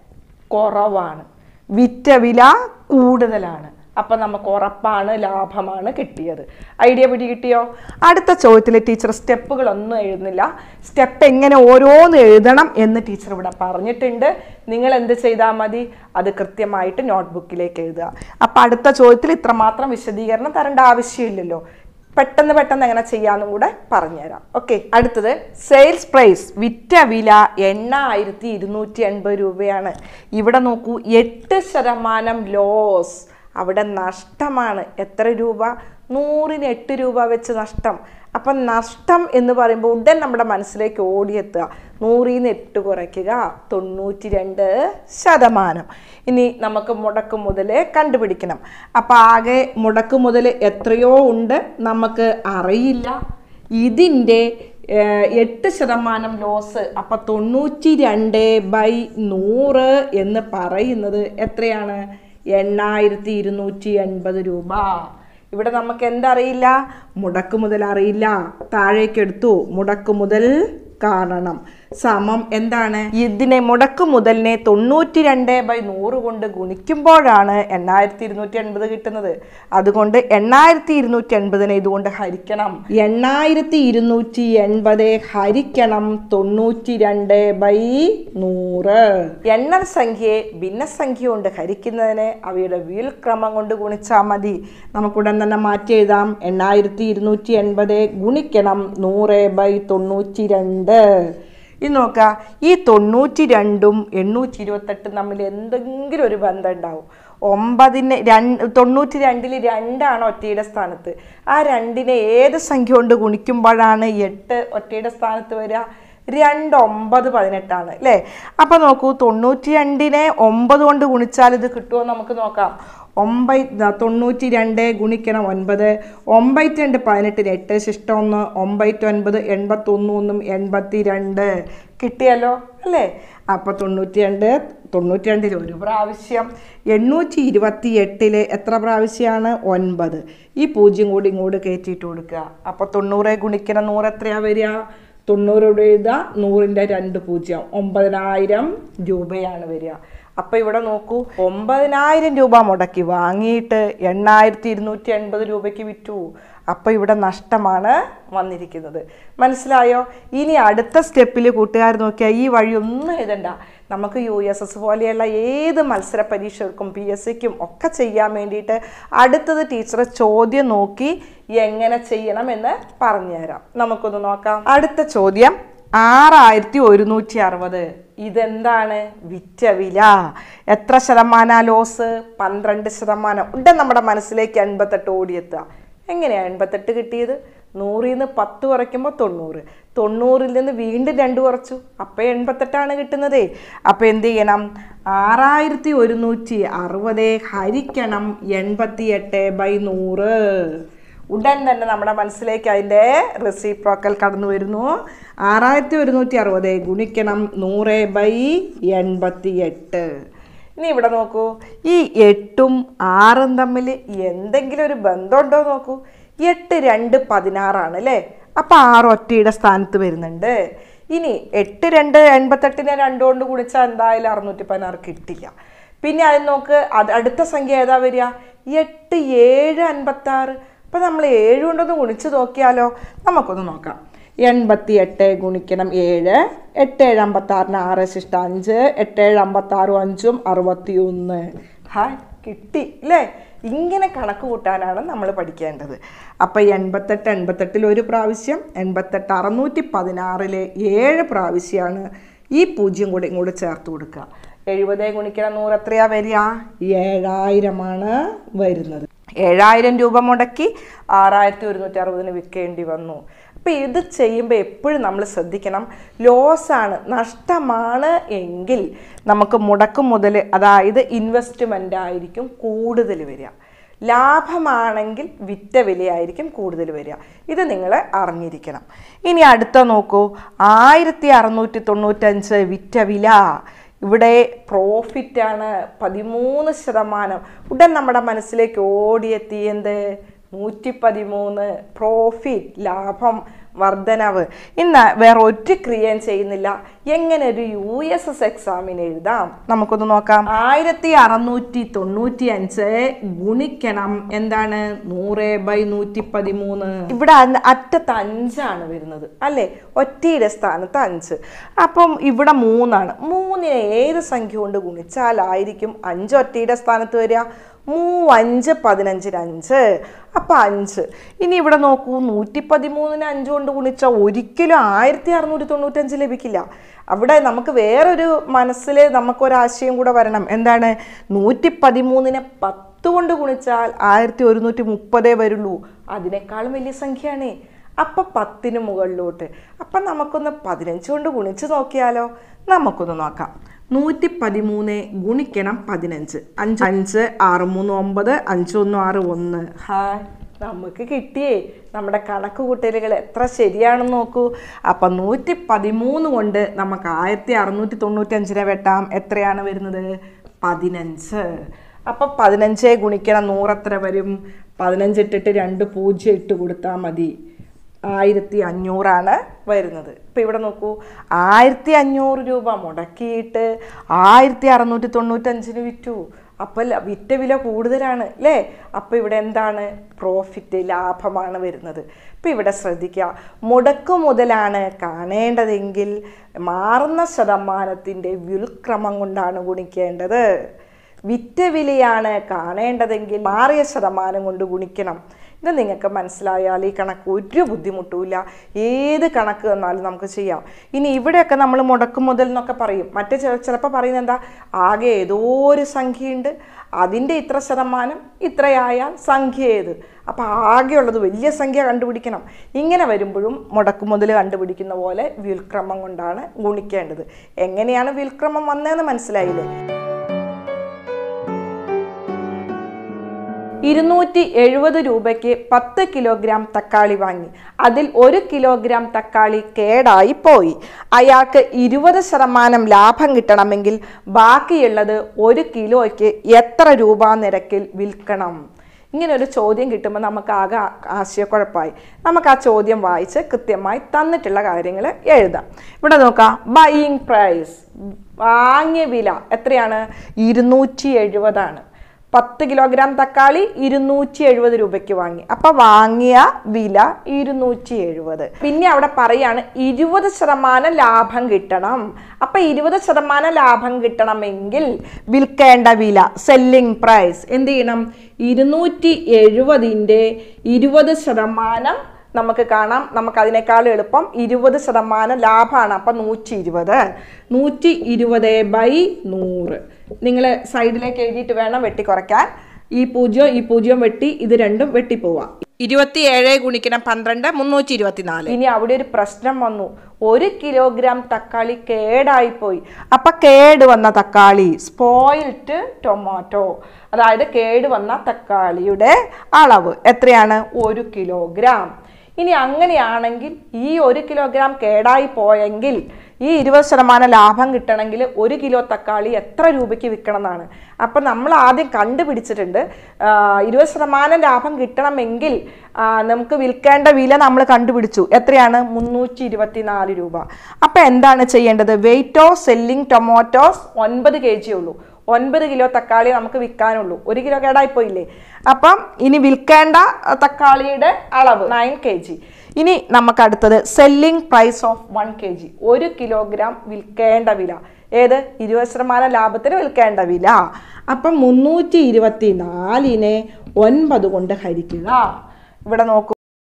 കുറവാണ് വിറ്റ വില കൂടുതലാണ് അപ്പം നമുക്ക് ഉറപ്പാണ് ലാഭമാണ് കിട്ടിയത് ഐഡിയ പിടി കിട്ടിയോ അടുത്ത ചോദ്യത്തിൽ ടീച്ചർ സ്റ്റെപ്പുകളൊന്നും എഴുതുന്നില്ല സ്റ്റെപ്പ് എങ്ങനെ ഓരോന്ന് എഴുതണം എന്ന് ടീച്ചർ ഇവിടെ പറഞ്ഞിട്ടുണ്ട് നിങ്ങൾ എന്ത് ചെയ്താൽ മതി അത് കൃത്യമായിട്ട് നോട്ട്ബുക്കിലേക്ക് എഴുതുക അപ്പം അടുത്ത ചോദ്യത്തിൽ ഇത്രമാത്രം വിശദീകരണം തരേണ്ട ആവശ്യമില്ലല്ലോ പെട്ടെന്ന് പെട്ടെന്ന് എങ്ങനെ ചെയ്യാന്നും കൂടെ പറഞ്ഞുതരാം ഓക്കെ അടുത്തത് സെയിൽസ് പ്രൈസ് വിറ്റ വില എണ്ണായിരത്തി ഇരുന്നൂറ്റി എൺപത് രൂപയാണ് ഇവിടെ നോക്കൂ എട്ട് ശതമാനം ലോസ് അവിടെ നഷ്ടമാണ് എത്ര രൂപ നൂറിന് എട്ട് രൂപ വെച്ച് നഷ്ടം അപ്പം നഷ്ടം എന്ന് പറയുമ്പോൾ ഉടൻ നമ്മുടെ മനസ്സിലേക്ക് ഓടിയെത്തുക നൂറിൽ നിന്ന് എട്ട് കുറയ്ക്കുക തൊണ്ണൂറ്റി രണ്ട് ശതമാനം ഇനി നമുക്ക് മുടക്ക് മുതൽ കണ്ടുപിടിക്കണം അപ്പം ആകെ മുടക്ക് മുതൽ എത്രയോ ഉണ്ട് നമുക്ക് അറിയില്ല ഇതിൻ്റെ ഏഹ്, എട്ട് ശതമാനം ലോസ് അപ്പം തൊണ്ണൂറ്റി രണ്ട് ബൈ നൂറ് എന്ന് പറയുന്നത് എത്രയാണ് എണ്ണായിരത്തി ഇരുന്നൂറ്റി എൺപത് രൂപ ഇവിടെ നമുക്ക് എന്തറിയില്ല മുടക്ക് മുതൽ അറിയില്ല താഴേക്ക് എടുത്തു മുടക്ക് മുതൽ കാണണം സമം എന്താണ് ഇതിനെ മുടക്ക് മുതലിനെ തൊണ്ണൂറ്റി രണ്ട് ബൈ നൂറ് കൊണ്ട് ഗുണിക്കുമ്പോഴാണ് എണ്ണായിരത്തി ഇരുന്നൂറ്റി എൺപത് കിട്ടുന്നത് അതുകൊണ്ട് എണ്ണായിരത്തി ഇരുന്നൂറ്റി എൺപതിനെ ഇതുകൊണ്ട് ഹരിക്കണം എണ്ണായിരത്തി ഇരുന്നൂറ്റി എൺപത് ഹരിക്കണം തൊണ്ണൂറ്റി രണ്ട് ബൈ നൂറ് എണ്ണൽ സംഖ്യയെ ഭിന്നസംഖ്യ കൊണ്ട് ഹരിക്കുന്നതിന് അവയുടെ വീൽക്രമം കൊണ്ട് ഗുണിച്ചാൽ മതി നമുക്കുടൻ തന്നെ മാറ്റി എഴുതാം എണ്ണായിരത്തി ഇരുന്നൂറ്റി എൺപത് ഗുണിക്കണം നൂറ് ബൈ തൊണ്ണൂറ്റി രണ്ട് ഇത് നോക്കുക ഈ തൊണ്ണൂറ്റി രണ്ടും എണ്ണൂറ്റി ഇരുപത്തെട്ടും തമ്മിൽ എന്തെങ്കിലും ഒരു ബന്ധം ഉണ്ടാവും ഒമ്പതിന് രണ്ട് തൊണ്ണൂറ്റി രണ്ടിൽ രണ്ടാണ് ഒറ്റയുടെ സ്ഥാനത്ത് ആ രണ്ടിനെ ഏത് സംഖ്യ കൊണ്ട് ഗുണിക്കുമ്പോഴാണ് എട്ട് ഒറ്റയുടെ സ്ഥാനത്ത് വരിക രണ്ട് ഒമ്പത് പതിനെട്ടാണ് അല്ലേ അപ്പം നോക്കൂ തൊണ്ണൂറ്റി രണ്ടിനെ ഒമ്പത് കൊണ്ട് ഗുണിച്ചാൽ ഇത് കിട്ടുമോ എന്ന് നമുക്ക് നോക്കാം ഒമ്പത് ദാ തൊണ്ണൂറ്റി രണ്ട് ഗുണിക്കണം ഒൻപത് ഒമ്പത്തി രണ്ട് പതിനെട്ടിന് എട്ട് ശിഷ്ടം ഒന്ന് ഒമ്പത്തി ഒൻപത് എൺപത്തൊന്ന് ഒന്നും എൺപത്തി രണ്ട് കിട്ടിയല്ലോ അല്ലേ അപ്പോൾ തൊണ്ണൂറ്റി രണ്ട് തൊണ്ണൂറ്റി രണ്ടിൽ ഒരു പ്രാവശ്യം എണ്ണൂറ്റി ഇരുപത്തി എട്ടില് എത്ര പ്രാവശ്യമാണ് ഒൻപത് ഈ പൂജ്യം കൂടി ഇങ്ങോട്ട് കയറ്റിയിട്ട് കൊടുക്കുക അപ്പോൾ തൊണ്ണൂറ് ഗുണിക്കണം നൂറ് എത്രയാ വരിക തൊണ്ണൂറോട് എഴുതുക നൂറിൻ്റെ രണ്ട് പൂജ്യം ഒമ്പതിനായിരം രൂപയാണ് വരിക അപ്പോൾ ഇവിടെ നോക്കൂ ഒമ്പതിനായിരം രൂപ മുടക്കി വാങ്ങിയിട്ട് എണ്ണായിരത്തി ഇരുന്നൂറ്റി എൺപത് രൂപയ്ക്ക് വിറ്റു അപ്പോൾ ഇവിടെ നഷ്ടമാണ് വന്നിരിക്കുന്നത് മനസ്സിലായോ ഇനി അടുത്ത സ്റ്റെപ്പിൽ കൂട്ടുകാർ നോക്കിയാൽ ഈ വഴി ഒന്നും എഴുതണ്ട നമുക്ക് യു എസ് എസ് പോലെയുള്ള ഏത് മത്സര പരീക്ഷകൾക്കും പി എസ് സിക്കും ഒക്കെ ചെയ്യാൻ വേണ്ടിയിട്ട് അടുത്തത് ടീച്ചർ ചോദ്യം നോക്കി എങ്ങനെ ചെയ്യണം എന്ന് പറഞ്ഞുതരാം നമുക്കൊന്ന് നോക്കാം അടുത്ത ചോദ്യം ആറായിരത്തി ഒരുന്നൂറ്റി അറുപത് ഇതെന്താണ് വിറ്റ വില എത്ര ശതമാന ലോസ് പന്ത്രണ്ട് ശതമാനം ഉടൻ നമ്മുടെ മനസ്സിലേക്ക് എൺപത്തെട്ട് ഓടിയെത്തുക എങ്ങനെയാണ് എൺപത്തെട്ട് കിട്ടിയത് നൂറിൽ നിന്ന് പത്ത് കുറയ്ക്കുമ്പോൾ തൊണ്ണൂറ് തൊണ്ണൂറിൽ നിന്ന് വീണ്ടും രണ്ട് കുറച്ചു അപ്പോൾ എൺപത്തെട്ടാണ് കിട്ടുന്നതേ അപ്പോൾ എന്ത് ചെയ്യണം ആറായിരത്തി ഒരുന്നൂറ്റി അറുപത് ഹരിക്കണം എൺപത്തി എട്ട് ബൈ നൂറ് ഉടൻ തന്നെ നമ്മുടെ മനസ്സിലേക്ക് അതിൻ്റെ റെസിപ്രോക്കൽ കടന്നു വരുന്നു ആറായിരത്തി ഒരുന്നൂറ്റി അറുപത് ഗുണിക്കണം നൂറ് ബൈ എൺപത്തി എട്ട് ഇനി ഇവിടെ നോക്കൂ ഈ എട്ടും ആറും തമ്മിൽ എന്തെങ്കിലും ഒരു ബന്ധമുണ്ടോ നോക്കൂ എട്ട് രണ്ട് പതിനാറാണ് അല്ലേ അപ്പം ആറ് ഒറ്റയുടെ സ്ഥാനത്ത് വരുന്നുണ്ട് ഇനി എട്ട് രണ്ട് എൺപത്തെട്ടിനെ രണ്ട് കൊണ്ട് ഗുണിച്ചാൽ എന്തായാലും അറുന്നൂറ്റി പതിനാറ് കിട്ടില്ല പിന്നെ അത് നോക്ക് അത് അടുത്ത സംഖ്യ ഏതാ വരിക എട്ട് ഏഴ് അൻപത്തി ആറ് അപ്പം നമ്മൾ ഏഴ് കൊണ്ടൊന്ന് ഗുണിച്ച് നോക്കിയാലോ നമുക്കൊന്ന് നോക്കാം എൺപത്തി എട്ട് ഗുണിക്കണം ഏഴ് എട്ട് ഏഴ് അമ്പത്തി ആറിന് ആറ് ശിഷ്ട അഞ്ച് എട്ട് ഏഴ് അമ്പത്തി ആറും അഞ്ചും അറുപത്തി ഒന്ന് ഹായ് കിട്ടി അല്ലേ ഇങ്ങനെ കണക്ക് കൂട്ടാനാണ് നമ്മൾ പഠിക്കേണ്ടത് അപ്പോൾ എൺപത്തെട്ട് എൺപത്തെട്ടിൽ ഒരു പ്രാവശ്യം എൺപത്തെട്ട് അറുന്നൂറ്റി പതിനാറിലെ ഏഴ് പ്രാവശ്യമാണ് ഈ പൂജ്യം കൂടി ഇങ്ങോട്ട് ചേർത്ത് കൊടുക്കുക എഴുപത് ഗുണിക്കണം നൂറ് എത്രയാ വരിക ഏഴായിരമാണ് വരുന്നത് ഏഴായിരം രൂപ മുടക്കി ആറായിരത്തി ഒരുന്നൂറ്റി അറുപതിന് വിൽക്കേണ്ടി വന്നു അപ്പം ഇത് ചെയ്യുമ്പോൾ എപ്പോഴും നമ്മൾ ശ്രദ്ധിക്കണം ലോസാണ് നഷ്ടമാണ് എങ്കിൽ നമുക്ക് മുടക്ക് മുതൽ അതായത് ഇൻവെസ്റ്റ്മെൻ്റ് ആയിരിക്കും കൂടുതൽ വരിക ലാഭമാണെങ്കിൽ വിറ്റ വിലയായിരിക്കും കൂടുതൽ വരിക ഇത് നിങ്ങൾ അറിഞ്ഞിരിക്കണം ഇനി അടുത്ത നോക്കൂ ആയിരത്തി അറുന്നൂറ്റി തൊണ്ണൂറ്റഞ്ച് വിറ്റ വില ഇവിടെ പ്രോഫിറ്റാണ് പതിമൂന്ന് ശതമാനം ഉടൻ നമ്മുടെ മനസ്സിലേക്ക് ഓടിയെത്തി എന്ത് നൂറ്റി പതിമൂന്ന് പ്രോഫിറ്റ് ലാഭം വർധനവ് ഇന്ന് വേറെ ഒറ്റ ക്രിയയും ചെയ്യുന്നില്ല എങ്ങനെ ഒരു യു എസ് എസ് എക്സാമിന് എഴുതാം നമുക്കൊന്ന് നോക്കാം ആയിരത്തി അറുന്നൂറ്റി തൊണ്ണൂറ്റി അഞ്ച് ഗുണിക്കണം എന്താണ് നൂറ് ബൈ നൂറ്റി പതിമൂന്ന് ഇവിടെ അന്ന് അറ്റത്ത് അഞ്ചാണ് വരുന്നത് അല്ലേ ഒറ്റയുടെ സ്ഥാനത്ത് അഞ്ച് അപ്പം ഇവിടെ മൂന്നാണ് മൂന്നിനെ ഏത് സംഖ്യ കൊണ്ട് ഗുണിച്ചാലായിരിക്കും അഞ്ച് ഒറ്റയുടെ സ്ഥാനത്ത് വരിക മൂവഞ്ച് പതിനഞ്ചിന് അഞ്ച് അപ്പം അഞ്ച് ഇനി ഇവിടെ നോക്കൂ നൂറ്റി പതിമൂന്നിന് അഞ്ച് കൊണ്ട് ഗുണിച്ചാൽ ഒരിക്കലും ആയിരത്തി അറുന്നൂറ്റി തൊണ്ണൂറ്റഞ്ച് ലഭിക്കില്ല അവിടെ നമുക്ക് വേറൊരു മനസ്സിൽ നമുക്കൊരാശയം കൂടെ വരണം എന്താണ് നൂറ്റി പതിമൂന്നിനെ പത്ത് കൊണ്ട് ഗുണിച്ചാൽ ആയിരത്തി ഒരുന്നൂറ്റി മുപ്പതേ വരുള്ളൂ അതിനേക്കാളും വലിയ സംഖ്യയാണ് അപ്പം പത്തിന് മുകളിലോട്ട് അപ്പം നമുക്കൊന്ന് പതിനഞ്ച് കൊണ്ട് ഗുണിച്ച് നോക്കിയാലോ നമുക്കൊന്ന് നോക്കാം നൂറ്റി പതിമൂന്ന് ഗുണിക്കണം പതിനഞ്ച് അഞ്ച് അഞ്ച് ആറ് മൂന്ന് ഒമ്പത് അഞ്ച് ഒന്ന് ആറ് ഒന്ന് ഹായ് നമുക്ക് കിട്ടിയേ നമ്മുടെ കണക്ക് കൂട്ടലുകൾ എത്ര ശരിയാണെന്ന് നോക്കൂ അപ്പം നൂറ്റി പതിമൂന്ന് കൊണ്ട് നമുക്ക് ആയിരത്തി അറുന്നൂറ്റി തൊണ്ണൂറ്റഞ്ചിനെ വെട്ടാം എത്രയാണ് വരുന്നത് പതിനഞ്ച് അപ്പം പതിനഞ്ച് ഗുണിക്കണം നൂറെത്ര വരും പതിനഞ്ച് ഇട്ടിട്ട് രണ്ട് പൂജ്യം ഇട്ട് കൊടുത്താൽ മതി ആയിരത്തി അഞ്ഞൂറാണ് വരുന്നത് ഇപ്പം ഇവിടെ നോക്കൂ ആയിരത്തി അഞ്ഞൂറ് രൂപ മുടക്കിയിട്ട് ആയിരത്തി അറുന്നൂറ്റി തൊണ്ണൂറ്റഞ്ചിന് വിറ്റു അപ്പം വിറ്റ വില കൂടുതലാണ് അല്ലേ അപ്പം ഇവിടെ എന്താണ് പ്രോഫിറ്റ് ലാഭമാണ് വരുന്നത് അപ്പം ഇവിടെ ശ്രദ്ധിക്കുക മുടക്കു മുതലാണ് കാണേണ്ടതെങ്കിൽ മാറുന്ന ശതമാനത്തിൻ്റെ വ്യുൽക്രമം കൊണ്ടാണ് ഗുണിക്കേണ്ടത് വിറ്റ വിലയാണ് കാണേണ്ടതെങ്കിൽ മാറിയ ശതമാനം കൊണ്ട് ഗുണിക്കണം ഇത് നിങ്ങൾക്ക് മനസ്സിലായാൽ ഈ കണക്ക് ഒരു ബുദ്ധിമുട്ടുമില്ല ഏത് കണക്ക് തന്നാലും നമുക്ക് ചെയ്യാം ഇനി ഇവിടെയൊക്കെ നമ്മൾ മുടക്കും മുതൽ എന്നൊക്കെ പറയും മറ്റേ ചിലപ്പോൾ പറയുന്നത് എന്താ ആകെ ഏതോ ഒരു സംഖ്യയുണ്ട് അതിൻ്റെ ഇത്ര ശതമാനം ഇത്രയായാൽ സംഖ്യ ഏത് അപ്പോൾ ആകെയുള്ളത് വലിയ സംഖ്യ കണ്ടുപിടിക്കണം ഇങ്ങനെ വരുമ്പോഴും മുടക്കു മുതൽ കണ്ടുപിടിക്കുന്ന പോലെ വ്യുൽക്രമം കൊണ്ടാണ് ഗുണിക്കേണ്ടത് എങ്ങനെയാണ് വ്യുൽക്രമം വന്നതെന്ന് മനസ്സിലായില്ലേ ഇരുന്നൂറ്റി എഴുപത് രൂപയ്ക്ക് പത്ത് കിലോഗ്രാം തക്കാളി വാങ്ങി അതിൽ ഒരു കിലോഗ്രാം തക്കാളി കേടായി പോയി അയാൾക്ക് ഇരുപത് ശതമാനം ലാഭം കിട്ടണമെങ്കിൽ ബാക്കിയുള്ളത് ഒരു കിലോയ്ക്ക് എത്ര രൂപ നിരക്കിൽ വിൽക്കണം ഇങ്ങനെ ഒരു ചോദ്യം കിട്ടുമ്പോൾ നമുക്ക് ആകെ ആശയക്കുഴപ്പമായി നമുക്ക് ആ ചോദ്യം വായിച്ച് കൃത്യമായി തന്നിട്ടുള്ള കാര്യങ്ങൾ എഴുതാം ഇവിടെ നോക്കാം ബൈയിങ് പ്രൈസ് വാങ്ങിയ വില എത്രയാണ് ഇരുന്നൂറ്റി എഴുപതാണ് പത്ത് കിലോഗ്രാം തക്കാളി ഇരുന്നൂറ്റി എഴുപത് രൂപയ്ക്ക് വാങ്ങി അപ്പൊ വാങ്ങിയ വില ഇരുന്നൂറ്റി എഴുപത് പിന്നെ അവിടെ പറയാണ് ഇരുപത് ശതമാനം ലാഭം കിട്ടണം അപ്പൊ ഇരുപത് ശതമാനം ലാഭം കിട്ടണമെങ്കിൽ വിൽക്കേണ്ട വില സെല്ലിംഗ് പ്രൈസ് എന്ത് ചെയ്യണം ഇരുന്നൂറ്റി എഴുപതിൻ്റെ ഇരുപത് ശതമാനം നമുക്ക് കാണാം നമുക്ക് അതിനേക്കാൾ എളുപ്പം ഇരുപത് ശതമാനം ലാഭമാണ് അപ്പം നൂറ്റി ഇരുപത് നൂറ്റി ഇരുപത് ബൈ നൂറ് നിങ്ങൾ സൈഡിലേക്ക് എഴുതിയിട്ട് വേണം വെട്ടിക്കുറയ്ക്കാൻ ഈ പൂജ്യം ഈ പൂജ്യം വെട്ടി ഇത് രണ്ടും വെട്ടിപ്പോവാം ഇരുപത്തി ഏഴ് ഗുണിക്കണം പന്ത്രണ്ട് മുന്നൂറ്റി ഇരുപത്തിനാല് ഇനി അവിടെ ഒരു പ്രശ്നം വന്നു ഒരു കിലോഗ്രാം തക്കാളി കേടായിപ്പോയി അപ്പൊ കേട് വന്ന തക്കാളി സ്പോയിൽഡ് ടൊമാറ്റോ അതായത് കേട് വന്ന തക്കാളിയുടെ അളവ് എത്രയാണ് ഒരു കിലോഗ്രാം ഇനി അങ്ങനെയാണെങ്കിൽ ഈ ഒരു കിലോഗ്രാം കേടായി പോയെങ്കിൽ ഈ ഇരുപത് ശതമാനം ലാഭം കിട്ടണമെങ്കിൽ ഒരു കിലോ തക്കാളി എത്ര രൂപയ്ക്ക് വിൽക്കണം എന്നാണ് അപ്പം നമ്മൾ ആദ്യം കണ്ടുപിടിച്ചിട്ടുണ്ട് ആ, ഇരുപത് ശതമാനം ലാഭം കിട്ടണമെങ്കിൽ ആ, നമുക്ക് വിൽക്കേണ്ട വില നമ്മൾ കണ്ടുപിടിച്ചു എത്രയാണ് മുന്നൂറ്റി ഇരുപത്തി നാല് രൂപ അപ്പം എന്താണ് ചെയ്യേണ്ടത് വെയിറ്റ് ഓഫ് സെല്ലിംഗ് ടൊമാറ്റോസ് ഒൻപത് കെ ജി ഉള്ളൂ ഒൻപത് കിലോ തക്കാളി നമുക്ക് വിൽക്കാനുള്ളൂ ഒരു കിലോ കേടായിപ്പോയില്ലേ അപ്പം ഇനി വിൽക്കേണ്ട അഹ്, തക്കാളിയുടെ അളവ് നയൻ കെ ജി ഇനി നമുക്ക് അടുത്തത് selling price of one K G ഒരു കിലോഗ്രാം വിൽക്കേണ്ട വില ഏത് ഇരുപത് ശതമാനം ലാഭത്തിന് വിൽക്കേണ്ട വില അപ്പം മുന്നൂറ്റി ഇരുപത്തി നാലിനെ ഒൻപത് കൊണ്ട് ഹരിക്കുക ഇവിടെ നോക്കൂ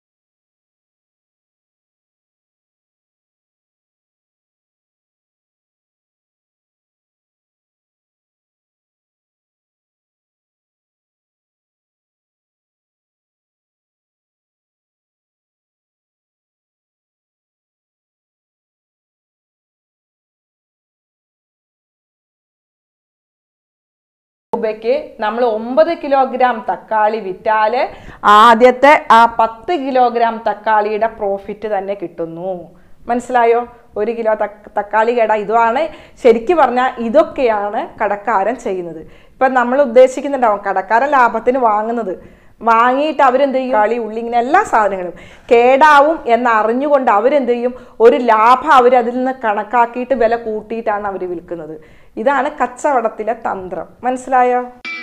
രൂപയ്ക്ക് നമ്മൾ ഒമ്പത് കിലോഗ്രാം തക്കാളി വിറ്റാല് ആദ്യത്തെ ആ പത്ത് കിലോഗ്രാം തക്കാളിയുടെ പ്രോഫിറ്റ് തന്നെ കിട്ടുന്നു മനസ്സിലായോ ഒരു കിലോ തക്ക- തക്കാളി കേട ഇതാണ് ശരിക്കും പറഞ്ഞാൽ ഇതൊക്കെയാണ് കടക്കാരൻ ചെയ്യുന്നത് ഇപ്പം നമ്മൾ ഉദ്ദേശിക്കുന്നുണ്ടാവും കടക്കാരൻ ലാഭത്തിന് വാങ്ങുന്നത് വാങ്ങിയിട്ട് അവരെന്ത് ചെയ്യും കളി ഉള്ളി ഇങ്ങനെ എല്ലാ സാധനങ്ങളും കേടാവും എന്ന് അറിഞ്ഞുകൊണ്ട് അവരെന്ത് ചെയ്യും ഒരു ലാഭം അവർ അതിൽ നിന്ന് കണക്കാക്കിയിട്ട് വില കൂട്ടിയിട്ടാണ് അവർ വിൽക്കുന്നത് ഇതാണ് കച്ചവടത്തിലെ തന്ത്രം മനസ്സിലായോ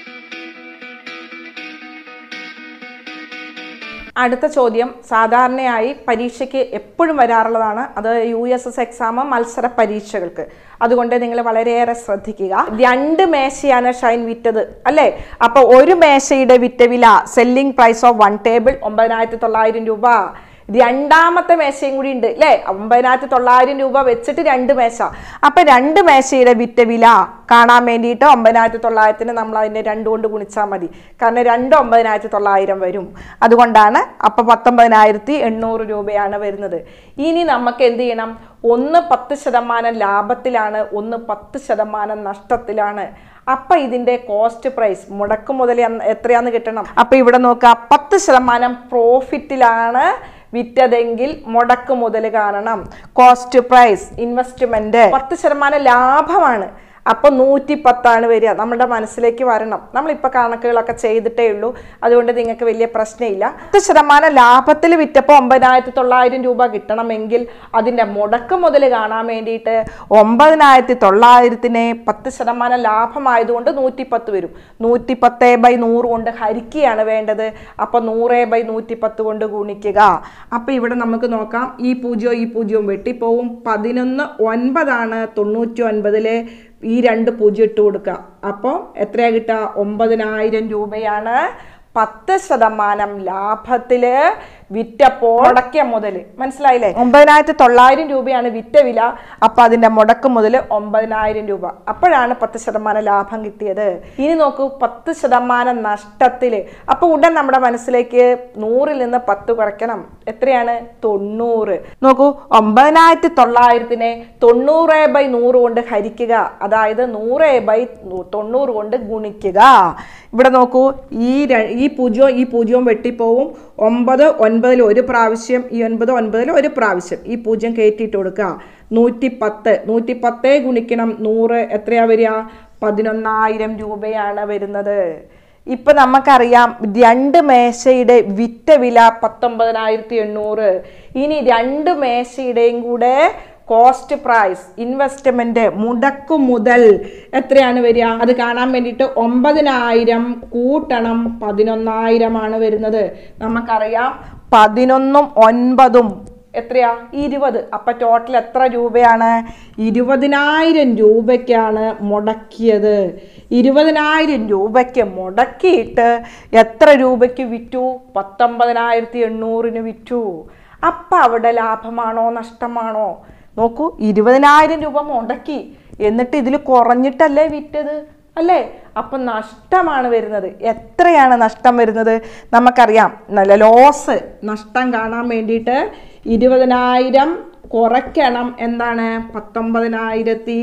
അടുത്ത ചോദ്യം സാധാരണയായി പരീക്ഷയ്ക്ക് എപ്പോഴും വരാറുള്ളതാണ് അത് യു എസ് എസ് എക്സാം മത്സര പരീക്ഷകൾക്ക് അതുകൊണ്ട് നിങ്ങൾ വളരെയേറെ ശ്രദ്ധിക്കുക രണ്ട് മേശയാണ് ഷൈൻ വിറ്റത് അല്ലേ അപ്പൊ ഒരു മേശയുടെ വിറ്റ വില selling price of one table ഒമ്പതിനായിരത്തി തൊള്ളായിരം രൂപ രണ്ടാമത്തെ മേശയും കൂടി ഉണ്ട് അല്ലേ ഒമ്പതിനായിരത്തി തൊള്ളായിരം രൂപ വെച്ചിട്ട് രണ്ട് മേശ അപ്പൊ രണ്ട് മേശയുടെ വിറ്റ വില കാണാൻ വേണ്ടിയിട്ട് ഒമ്പതിനായിരത്തി തൊള്ളായിരത്തിന് നമ്മൾ അതിനെ രണ്ട് കൊണ്ട് ഗുണിച്ചാൽ മതി കാരണം രണ്ട് ഒമ്പതിനായിരത്തി തൊള്ളായിരം വരും അതുകൊണ്ടാണ് അപ്പൊ പത്തൊമ്പതിനായിരത്തി എണ്ണൂറ് രൂപയാണ് വരുന്നത് ഇനി നമുക്ക് എന്ത് ചെയ്യണം ഒന്ന് പത്ത് ശതമാനം ലാഭത്തിലാണ് ഒന്ന് പത്ത് ശതമാനം നഷ്ടത്തിലാണ് അപ്പൊ ഇതിന്റെ കോസ്റ്റ് പ്രൈസ് മുടക്ക് മുതൽ എന്ന് എത്രയാന്ന് കിട്ടണം അപ്പൊ ഇവിടെ നോക്കുക പത്ത് ശതമാനം പ്രോഫിറ്റിലാണ് വിറ്റതെങ്കിൽ മുടക്ക് മുതൽ കാണണം കോസ്റ്റ് പ്രൈസ് ഇൻവെസ്റ്റ്മെന്റ് പത്ത് ശതമാനം ലാഭമാണ് അപ്പൊ നൂറ്റി പത്താണ് വരിക നമ്മുടെ മനസ്സിലേക്ക് വരണം നമ്മളിപ്പോൾ കണക്കുകളൊക്കെ ചെയ്തിട്ടേ ഉള്ളൂ അതുകൊണ്ട് നിങ്ങൾക്ക് വലിയ പ്രശ്നമില്ല പത്ത് ശതമാനം ലാഭത്തിൽ വിറ്റപ്പോൾ ഒമ്പതിനായിരത്തി തൊള്ളായിരം രൂപ കിട്ടണമെങ്കിൽ അതിൻ്റെ മുടക്ക് മുതൽ കാണാൻ വേണ്ടിയിട്ട് ഒമ്പതിനായിരത്തി തൊള്ളായിരത്തിനെ പത്ത് ശതമാനം ലാഭമായതുകൊണ്ട് നൂറ്റി പത്ത് വരും നൂറ്റി പത്ത് ബൈ നൂറ് കൊണ്ട് ഹരിക്കുകയാണ് വേണ്ടത് അപ്പോൾ നൂറ് ബൈ നൂറ്റി പത്ത് കൊണ്ട് ഗുണിക്കുക അപ്പോൾ ഇവിടെ നമുക്ക് നോക്കാം ഈ പൂജ്യവും ഈ പൂജ്യവും വെട്ടിപ്പോവും പതിനൊന്ന് ഒൻപതാണ് തൊണ്ണൂറ്റി ഒൻപതിലെ ഈ രണ്ട് പൂജ്യം ഇട്ട് കൊടുക്കുക അപ്പോൾ എത്രയാ കിട്ടുക ഒമ്പതിനായിരം രൂപയാണ് പത്ത് ശതമാനം ലാഭത്തില് വിറ്റപ്പോൾ മുടക്കിയ മുതൽ മനസ്സിലായില്ലേ ഒമ്പതിനായിരത്തി തൊള്ളായിരം രൂപയാണ് വിറ്റ വില അപ്പൊ അതിന്റെ മുടക്ക് മുതൽ ഒമ്പതിനായിരം രൂപ അപ്പോഴാണ് പത്ത് ശതമാനം ലാഭം കിട്ടിയത് ഇനി നോക്കൂ പത്ത് ശതമാനം നഷ്ടത്തില് അപ്പൊ ഉടൻ നമ്മുടെ മനസ്സിലേക്ക് നൂറിൽ നിന്ന് പത്ത് കുറയ്ക്കണം എത്രയാണ് തൊണ്ണൂറ് നോക്കൂ ഒമ്പതിനായിരത്തി തൊള്ളായിരത്തിനെ തൊണ്ണൂറ് ബൈ നൂറ് കൊണ്ട് ഹരിക്കുക അതായത് നൂറ് ബൈ തൊണ്ണൂറ് കൊണ്ട് ഗുണിക്കുക ഇവിടെ നോക്കൂ ഈ ര- ഈ പൂജ്യവും ഈ പൂജ്യവും വെട്ടിപ്പോവും ഒമ്പത് ഒൻപതിൽ ഒരു പ്രാവശ്യം ഈ ഒൻപത് ഒൻപതിൽ ഒരു പ്രാവശ്യം ഈ പൂജ്യം കയറ്റിയിട്ട് കൊടുക്കുക നൂറ്റി പത്ത് നൂറ്റി പത്തേ ഗുണിക്കണം നൂറ് എത്രയാ വരിക പതിനൊന്നായിരം രൂപയാണ് വരുന്നത് ഇപ്പൊ നമുക്കറിയാം രണ്ട് മേശയുടെ വിറ്റ വില പത്തൊമ്പതിനായിരത്തി എണ്ണൂറ് ഇനി രണ്ട് മേശയുടെയും കൂടെ കോസ്റ്റ് പ്രൈസ് ഇൻവെസ്റ്റ്മെന്റ് മുടക്കു മുതൽ എത്രയാണ് വരിക അത് കാണാൻ വേണ്ടിയിട്ട് ഒമ്പതിനായിരം കൂട്ടണം പതിനൊന്നായിരമാണ് വരുന്നത് നമുക്കറിയാം പതിനൊന്നും ഒൻപതും എത്രയാ ഇരുപത് അപ്പൊ ടോട്ടൽ എത്ര രൂപയാണ് ഇരുപതിനായിരം രൂപയ്ക്കാണ് മുടക്കിയത് ഇരുപതിനായിരം രൂപയ്ക്ക് മുടക്കിയിട്ട് എത്ര രൂപയ്ക്ക് വിറ്റു പത്തൊമ്പതിനായിരത്തി എണ്ണൂറിന് വിറ്റു അപ്പൊ അവിടെ ലാഭമാണോ നഷ്ടമാണോ നോക്കൂ ഇരുപതിനായിരം രൂപ മുടക്കി എന്നിട്ട് ഇതിൽ കുറഞ്ഞിട്ടല്ലേ വിറ്റത് അല്ലേ അപ്പം നഷ്ടമാണ് വരുന്നത് എത്രയാണ് നഷ്ടം വരുന്നത് നമുക്കറിയാം നല്ല ലോസ് നഷ്ടം കാണാൻ വേണ്ടിയിട്ട് ഇരുപതിനായിരം കുറയ്ക്കണം എന്താണ് പത്തൊമ്പതിനായിരത്തി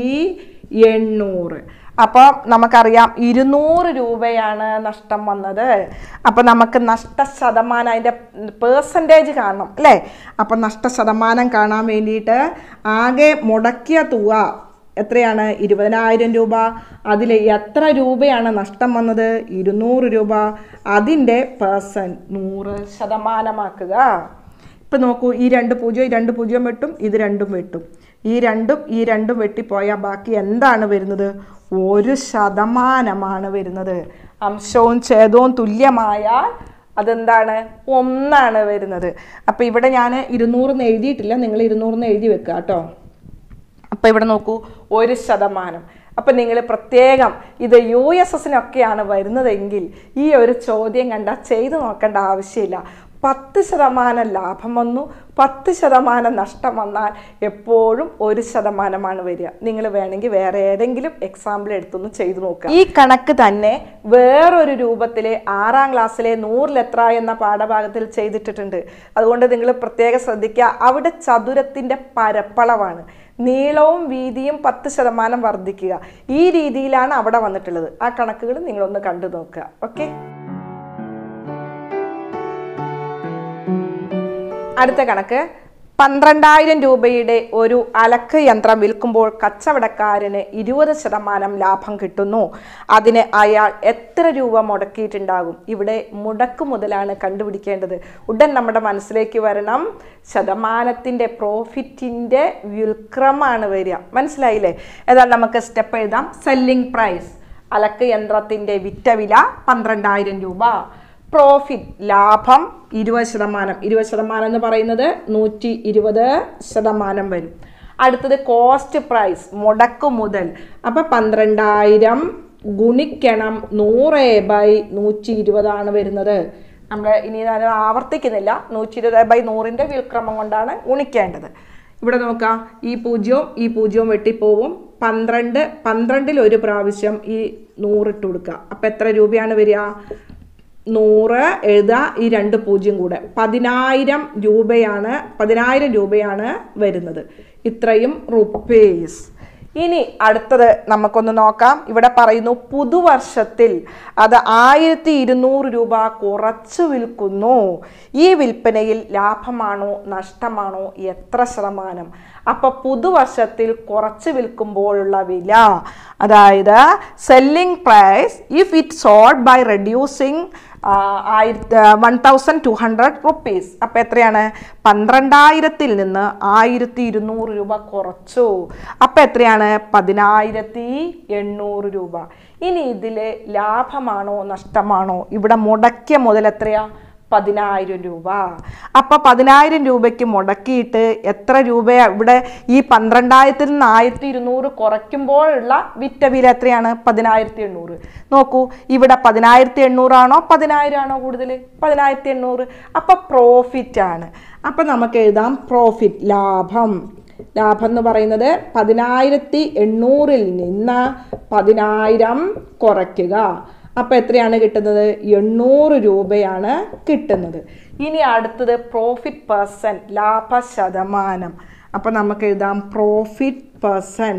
എണ്ണൂറ് അപ്പോൾ നമുക്കറിയാം ഇരുന്നൂറ് രൂപയാണ് നഷ്ടം വന്നത് അപ്പോൾ നമുക്ക് നഷ്ട ശതമാനം അതിൻ്റെ പേഴ്സൻറ്റേജ് കാണണം അല്ലേ അപ്പം നഷ്ട ശതമാനം കാണാൻ വേണ്ടിയിട്ട് ആകെ മുടക്കിയ തുക എത്രയാണ് ഇരുപതിനായിരം രൂപ അതിൽ എത്ര രൂപയാണ് നഷ്ടം വന്നത് ഇരുന്നൂറ് രൂപ അതിൻ്റെ പേഴ്സൺ നൂറ് ശതമാനമാക്കുക ഇപ്പം നോക്കൂ ഈ രണ്ട് പൂജ്യം ഈ രണ്ട് പൂജ്യം വെട്ടും ഇത് രണ്ടും വെട്ടും ഈ രണ്ടും ഈ രണ്ടും വെട്ടിപ്പോയാൽ ബാക്കി എന്താണ് വരുന്നത് ഒരു ശതമാനമാണ് വരുന്നത് അംശവും ഛേദവും തുല്യമായാൽ അതെന്താണ് ഒന്നാണ് വരുന്നത് അപ്പം ഇവിടെ ഞാൻ ഇരുന്നൂറെന്ന് എഴുതിയിട്ടില്ല നിങ്ങൾ ഇരുന്നൂറെന്ന് എഴുതി വെക്കുക കേട്ടോ അപ്പം ഇവിടെ നോക്കൂ ഒരു ശതമാനം അപ്പം നിങ്ങൾ പ്രത്യേകം ഇത് യു എസ് എസിനൊക്കെയാണ് വരുന്നതെങ്കിൽ ഈ ഒരു ചോദ്യം കണ്ടാൽ ചെയ്തു നോക്കേണ്ട ആവശ്യമില്ല പത്ത് ശതമാനം ലാഭം വന്നു പത്ത് ശതമാനം നഷ്ടം വന്നാൽ എപ്പോഴും ഒരു ശതമാനമാണ് വരിക നിങ്ങൾ വേണമെങ്കിൽ വേറെ ഏതെങ്കിലും എക്സാമ്പിൾ എടുത്തൊന്ന് ചെയ്തു നോക്കുക ഈ കണക്ക് തന്നെ വേറൊരു രൂപത്തിൽ ആറാം ക്ലാസ്സിലെ നൂറിലെത്ര എന്ന പാഠഭാഗത്തിൽ ചെയ്തിട്ടിട്ടുണ്ട് അതുകൊണ്ട് നിങ്ങൾ പ്രത്യേകം ശ്രദ്ധിക്കുക അവിടെ ചതുരത്തിൻ്റെ പരപ്പളവാണ് നീളവും വീതിയും പത്ത് ശതമാനം വർദ്ധിക്കുക ഈ രീതിയിലാണ് അവിടെ വന്നിട്ടുള്ളത് ആ കണക്കുകൾ നിങ്ങളൊന്ന് കണ്ടു നോക്കുക ഓക്കെ അടുത്ത കണക്ക് പന്ത്രണ്ടായിരം രൂപയുടെ ഒരു അലക്ക് യന്ത്രം വിൽക്കുമ്പോൾ കച്ചവടക്കാരന് ഇരുപത് ശതമാനം ലാഭം കിട്ടുന്നു അതിന് അയാൾ എത്ര രൂപ മുടക്കിയിട്ടുണ്ടാകും ഇവിടെ മുടക്ക് മുതലാണ് കണ്ടുപിടിക്കേണ്ടത് ഉടൻ നമ്മുടെ മനസ്സിലേക്ക് വരണം ശതമാനത്തിൻ്റെ പ്രോഫിറ്റിൻ്റെ വിൽക്രമാണ് വരിക മനസ്സിലായില്ലേ ഏതായാലും നമുക്ക് സ്റ്റെപ്പ് എഴുതാം സെല്ലിംഗ് പ്രൈസ് അലക്ക് യന്ത്രത്തിൻ്റെ വിറ്റ വില പന്ത്രണ്ടായിരം രൂപ പ്രോഫിറ്റ് ലാഭം ഇരുപത് ശതമാനം ഇരുപത് ശതമാനം എന്ന് പറയുന്നത് നൂറ്റി ഇരുപത് ശതമാനം വരും അടുത്തത് കോസ്റ്റ് പ്രൈസ് മുടക്കു മുതൽ അപ്പം പന്ത്രണ്ടായിരം ഗുണിക്കണം നൂറ് ബൈ നൂറ്റി ഇരുപതാണ് വരുന്നത് നമ്മൾ ഇനി ഞാൻ ആവർത്തിക്കുന്നില്ല നൂറ്റി ഇരുപത് ബൈ നൂറിൻ്റെ വിൽക്രമം കൊണ്ടാണ് ഗുണിക്കേണ്ടത് ഇവിടെ നോക്കാം ഈ പൂജ്യവും ഈ പൂജ്യവും വെട്ടിപ്പോവും പന്ത്രണ്ട് പന്ത്രണ്ടിൽ ഒരു പ്രാവശ്യം ഈ നൂറിട്ട് കൊടുക്കുക അപ്പം എത്ര രൂപയാണ് വരിക നൂറ് എഴുതുക ഈ രണ്ട് പൂജ്യം കൂടെ പതിനായിരം രൂപയാണ് പതിനായിരം രൂപയാണ് വരുന്നത് ഇത്രയും റുപ്പീസ് ഇനി അടുത്തത് നമുക്കൊന്ന് നോക്കാം ഇവിടെ പറയുന്നു പുതുവർഷത്തിൽ അത് ആയിരത്തി ഇരുന്നൂറ് രൂപ കുറച്ചു വിൽക്കുന്നു ഈ വിൽപ്പനയിൽ ലാഭമാണോ നഷ്ടമാണോ എത്ര ശതമാനം അപ്പൊ പുതുവർഷത്തിൽ കുറച്ച് വിൽക്കുമ്പോഴുള്ള വില അതായത് selling price if it sold by reducing ആയിരത്തി one thousand two hundred rupees അപ്പം എത്രയാണ് പന്ത്രണ്ടായിരത്തിൽ നിന്ന് ആയിരത്തി ഇരുന്നൂറ് രൂപ കുറച്ചു അപ്പം എത്രയാണ് പതിനായിരത്തി എണ്ണൂറ് രൂപ ഇനി ഇതിൽ ലാഭമാണോ നഷ്ടമാണോ ഇവിടെ മുടക്കിയ മുതൽ എത്രയാ പതിനായിരം രൂപ അപ്പം പതിനായിരം രൂപയ്ക്ക് മുടക്കിയിട്ട് എത്ര രൂപയാ ഇവിടെ ഈ പന്ത്രണ്ടായിരത്തിൽ നിന്ന് ആയിരത്തി ഇരുന്നൂറ് കുറയ്ക്കുമ്പോഴുള്ള വിറ്റ വില എത്രയാണ് പതിനായിരത്തി എണ്ണൂറ് നോക്കൂ ഇവിടെ പതിനായിരത്തി എണ്ണൂറാണോ പതിനായിരം ആണോ കൂടുതൽ പതിനായിരത്തി എണ്ണൂറ് അപ്പം പ്രോഫിറ്റ് ആണ് അപ്പം നമുക്ക് എഴുതാം പ്രോഫിറ്റ് ലാഭം ലാഭം എന്ന് പറയുന്നത് പതിനായിരത്തി എണ്ണൂറിൽ നിന്ന് പതിനായിരം കുറയ്ക്കുക അപ്പം എത്രയാണ് കിട്ടുന്നത് എണ്ണൂറ് രൂപയാണ് കിട്ടുന്നത് ഇനി അടുത്തത് പ്രോഫിറ്റ് പേഴ്സൺ ലാഭ ശതമാനം അപ്പം നമുക്ക് എഴുതാം പ്രോഫിറ്റ് പേഴ്സൺ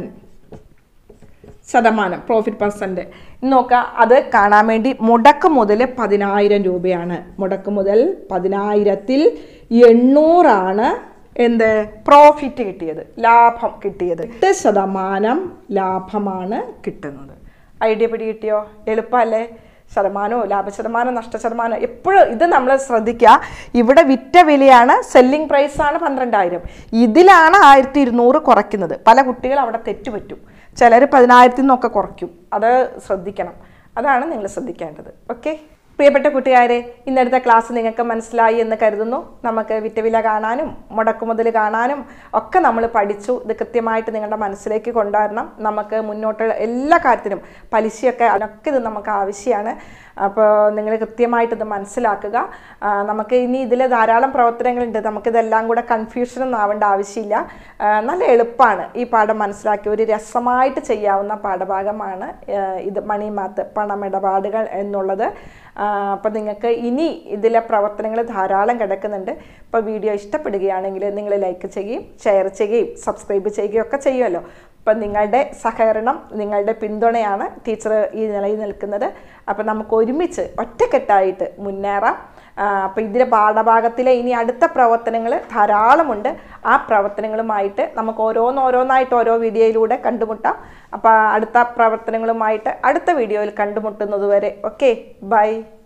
ശതമാനം പ്രോഫിറ്റ് പെർസെൻറ്റ് നോക്കുക അത് കാണാൻ വേണ്ടി മുടക്ക് മുതൽ പതിനായിരം രൂപയാണ് മുടക്ക് മുതൽ പതിനായിരത്തിൽ എണ്ണൂറാണ് എന്ത് പ്രോഫിറ്റ് കിട്ടിയത് ലാഭം കിട്ടിയത് എട്ട് ശതമാനം ലാഭമാണ് കിട്ടുന്നത് ഐഡിയ പിടി കിട്ടിയോ എളുപ്പമല്ലേ ശതമാനമോ ലാഭശതമാനം നഷ്ടശതമാനം എപ്പോഴും ഇത് നമ്മൾ ശ്രദ്ധിക്കുക ഇവിടെ വിറ്റ വിലയാണ് സെല്ലിംഗ് പ്രൈസ് ആണ് പന്ത്രണ്ടായിരം ഇതിലാണ് ആയിരത്തി ഇരുന്നൂറ് കുറയ്ക്കുന്നത് പല കുട്ടികൾ അവിടെ തെറ്റുപറ്റും ചിലർ പതിനായിരത്തിൽ നിന്നൊക്കെ കുറയ്ക്കും അത് ശ്രദ്ധിക്കണം അതാണ് നിങ്ങൾ ശ്രദ്ധിക്കേണ്ടത് ഓക്കെ പ്രിയപ്പെട്ട കൂട്ടുകാരെ ഇന്നടുത്ത ക്ലാസ് നിങ്ങൾക്ക് മനസ്സിലായി എന്ന് കരുതുന്നു നമുക്ക് വിറ്റവില കാണാനും മുടക്കുമുതൽ കാണാനും ഒക്കെ നമ്മൾ പഠിച്ചു ഇത് കൃത്യമായിട്ട് നിങ്ങളുടെ മനസ്സിലേക്ക് കൊണ്ടുവരണം നമുക്ക് മുന്നോട്ടുള്ള എല്ലാ കാര്യത്തിനും പലിശയൊക്കെ അതിനൊക്കെ ഇത് നമുക്ക് ആവശ്യമാണ് അപ്പോൾ നിങ്ങൾ കൃത്യമായിട്ട് ഇത് മനസ്സിലാക്കുക ആ, നമുക്ക് ഇനി ഇതിൽ ധാരാളം പ്രവർത്തനങ്ങളുണ്ട് നമുക്കിതെല്ലാം കൂടെ കൺഫ്യൂഷനൊന്നും ആവേണ്ട ആവശ്യമില്ല ആ, നല്ല എളുപ്പമാണ് ഈ പാഠം മനസ്സിലാക്കി ഒരു രസമായിട്ട് ചെയ്യാവുന്ന പാഠഭാഗമാണ് ആ, ഇത് മണി മാത്ത് പണമിടപാടുകൾ എന്നുള്ളത് അപ്പോൾ നിങ്ങൾക്ക് ഇനി ഇതിലെ പ്രവർത്തനങ്ങൾ ധാരാളം കിടക്കുന്നുണ്ട് ഇപ്പോൾ വീഡിയോ ഇഷ്ടപ്പെടുകയാണെങ്കിൽ നിങ്ങൾ ലൈക്ക് ചെയ്യുകയും ഷെയർ ചെയ്യുകയും സബ്സ്ക്രൈബ് ചെയ്യുകയും ഒക്കെ ചെയ്യുമല്ലോ അപ്പം നിങ്ങളുടെ സഹകരണം നിങ്ങളുടെ പിന്തുണയാണ് ടീച്ചർ ഈ നിലയിൽ നിൽക്കുന്നത് അപ്പം നമുക്ക് ഒരുമിച്ച് ഒറ്റക്കെട്ടായിട്ട് മുന്നേറാം അപ്പോൾ ഇതിലെ പാഠഭാഗത്തിലെ ഇനി അടുത്ത പ്രവർത്തനങ്ങൾ ധാരാളമുണ്ട് ആ പ്രവർത്തനങ്ങളുമായിട്ട് നമുക്ക് ഓരോന്നോരോന്നായിട്ട് ഓരോ വീഡിയോയിലൂടെ കണ്ടുമുട്ടാം അപ്പോൾ അടുത്ത പ്രവർത്തനങ്ങളുമായിട്ട് അടുത്ത വീഡിയോയിൽ കണ്ടുമുട്ടുന്നത് വരെ ഓക്കെ ബൈ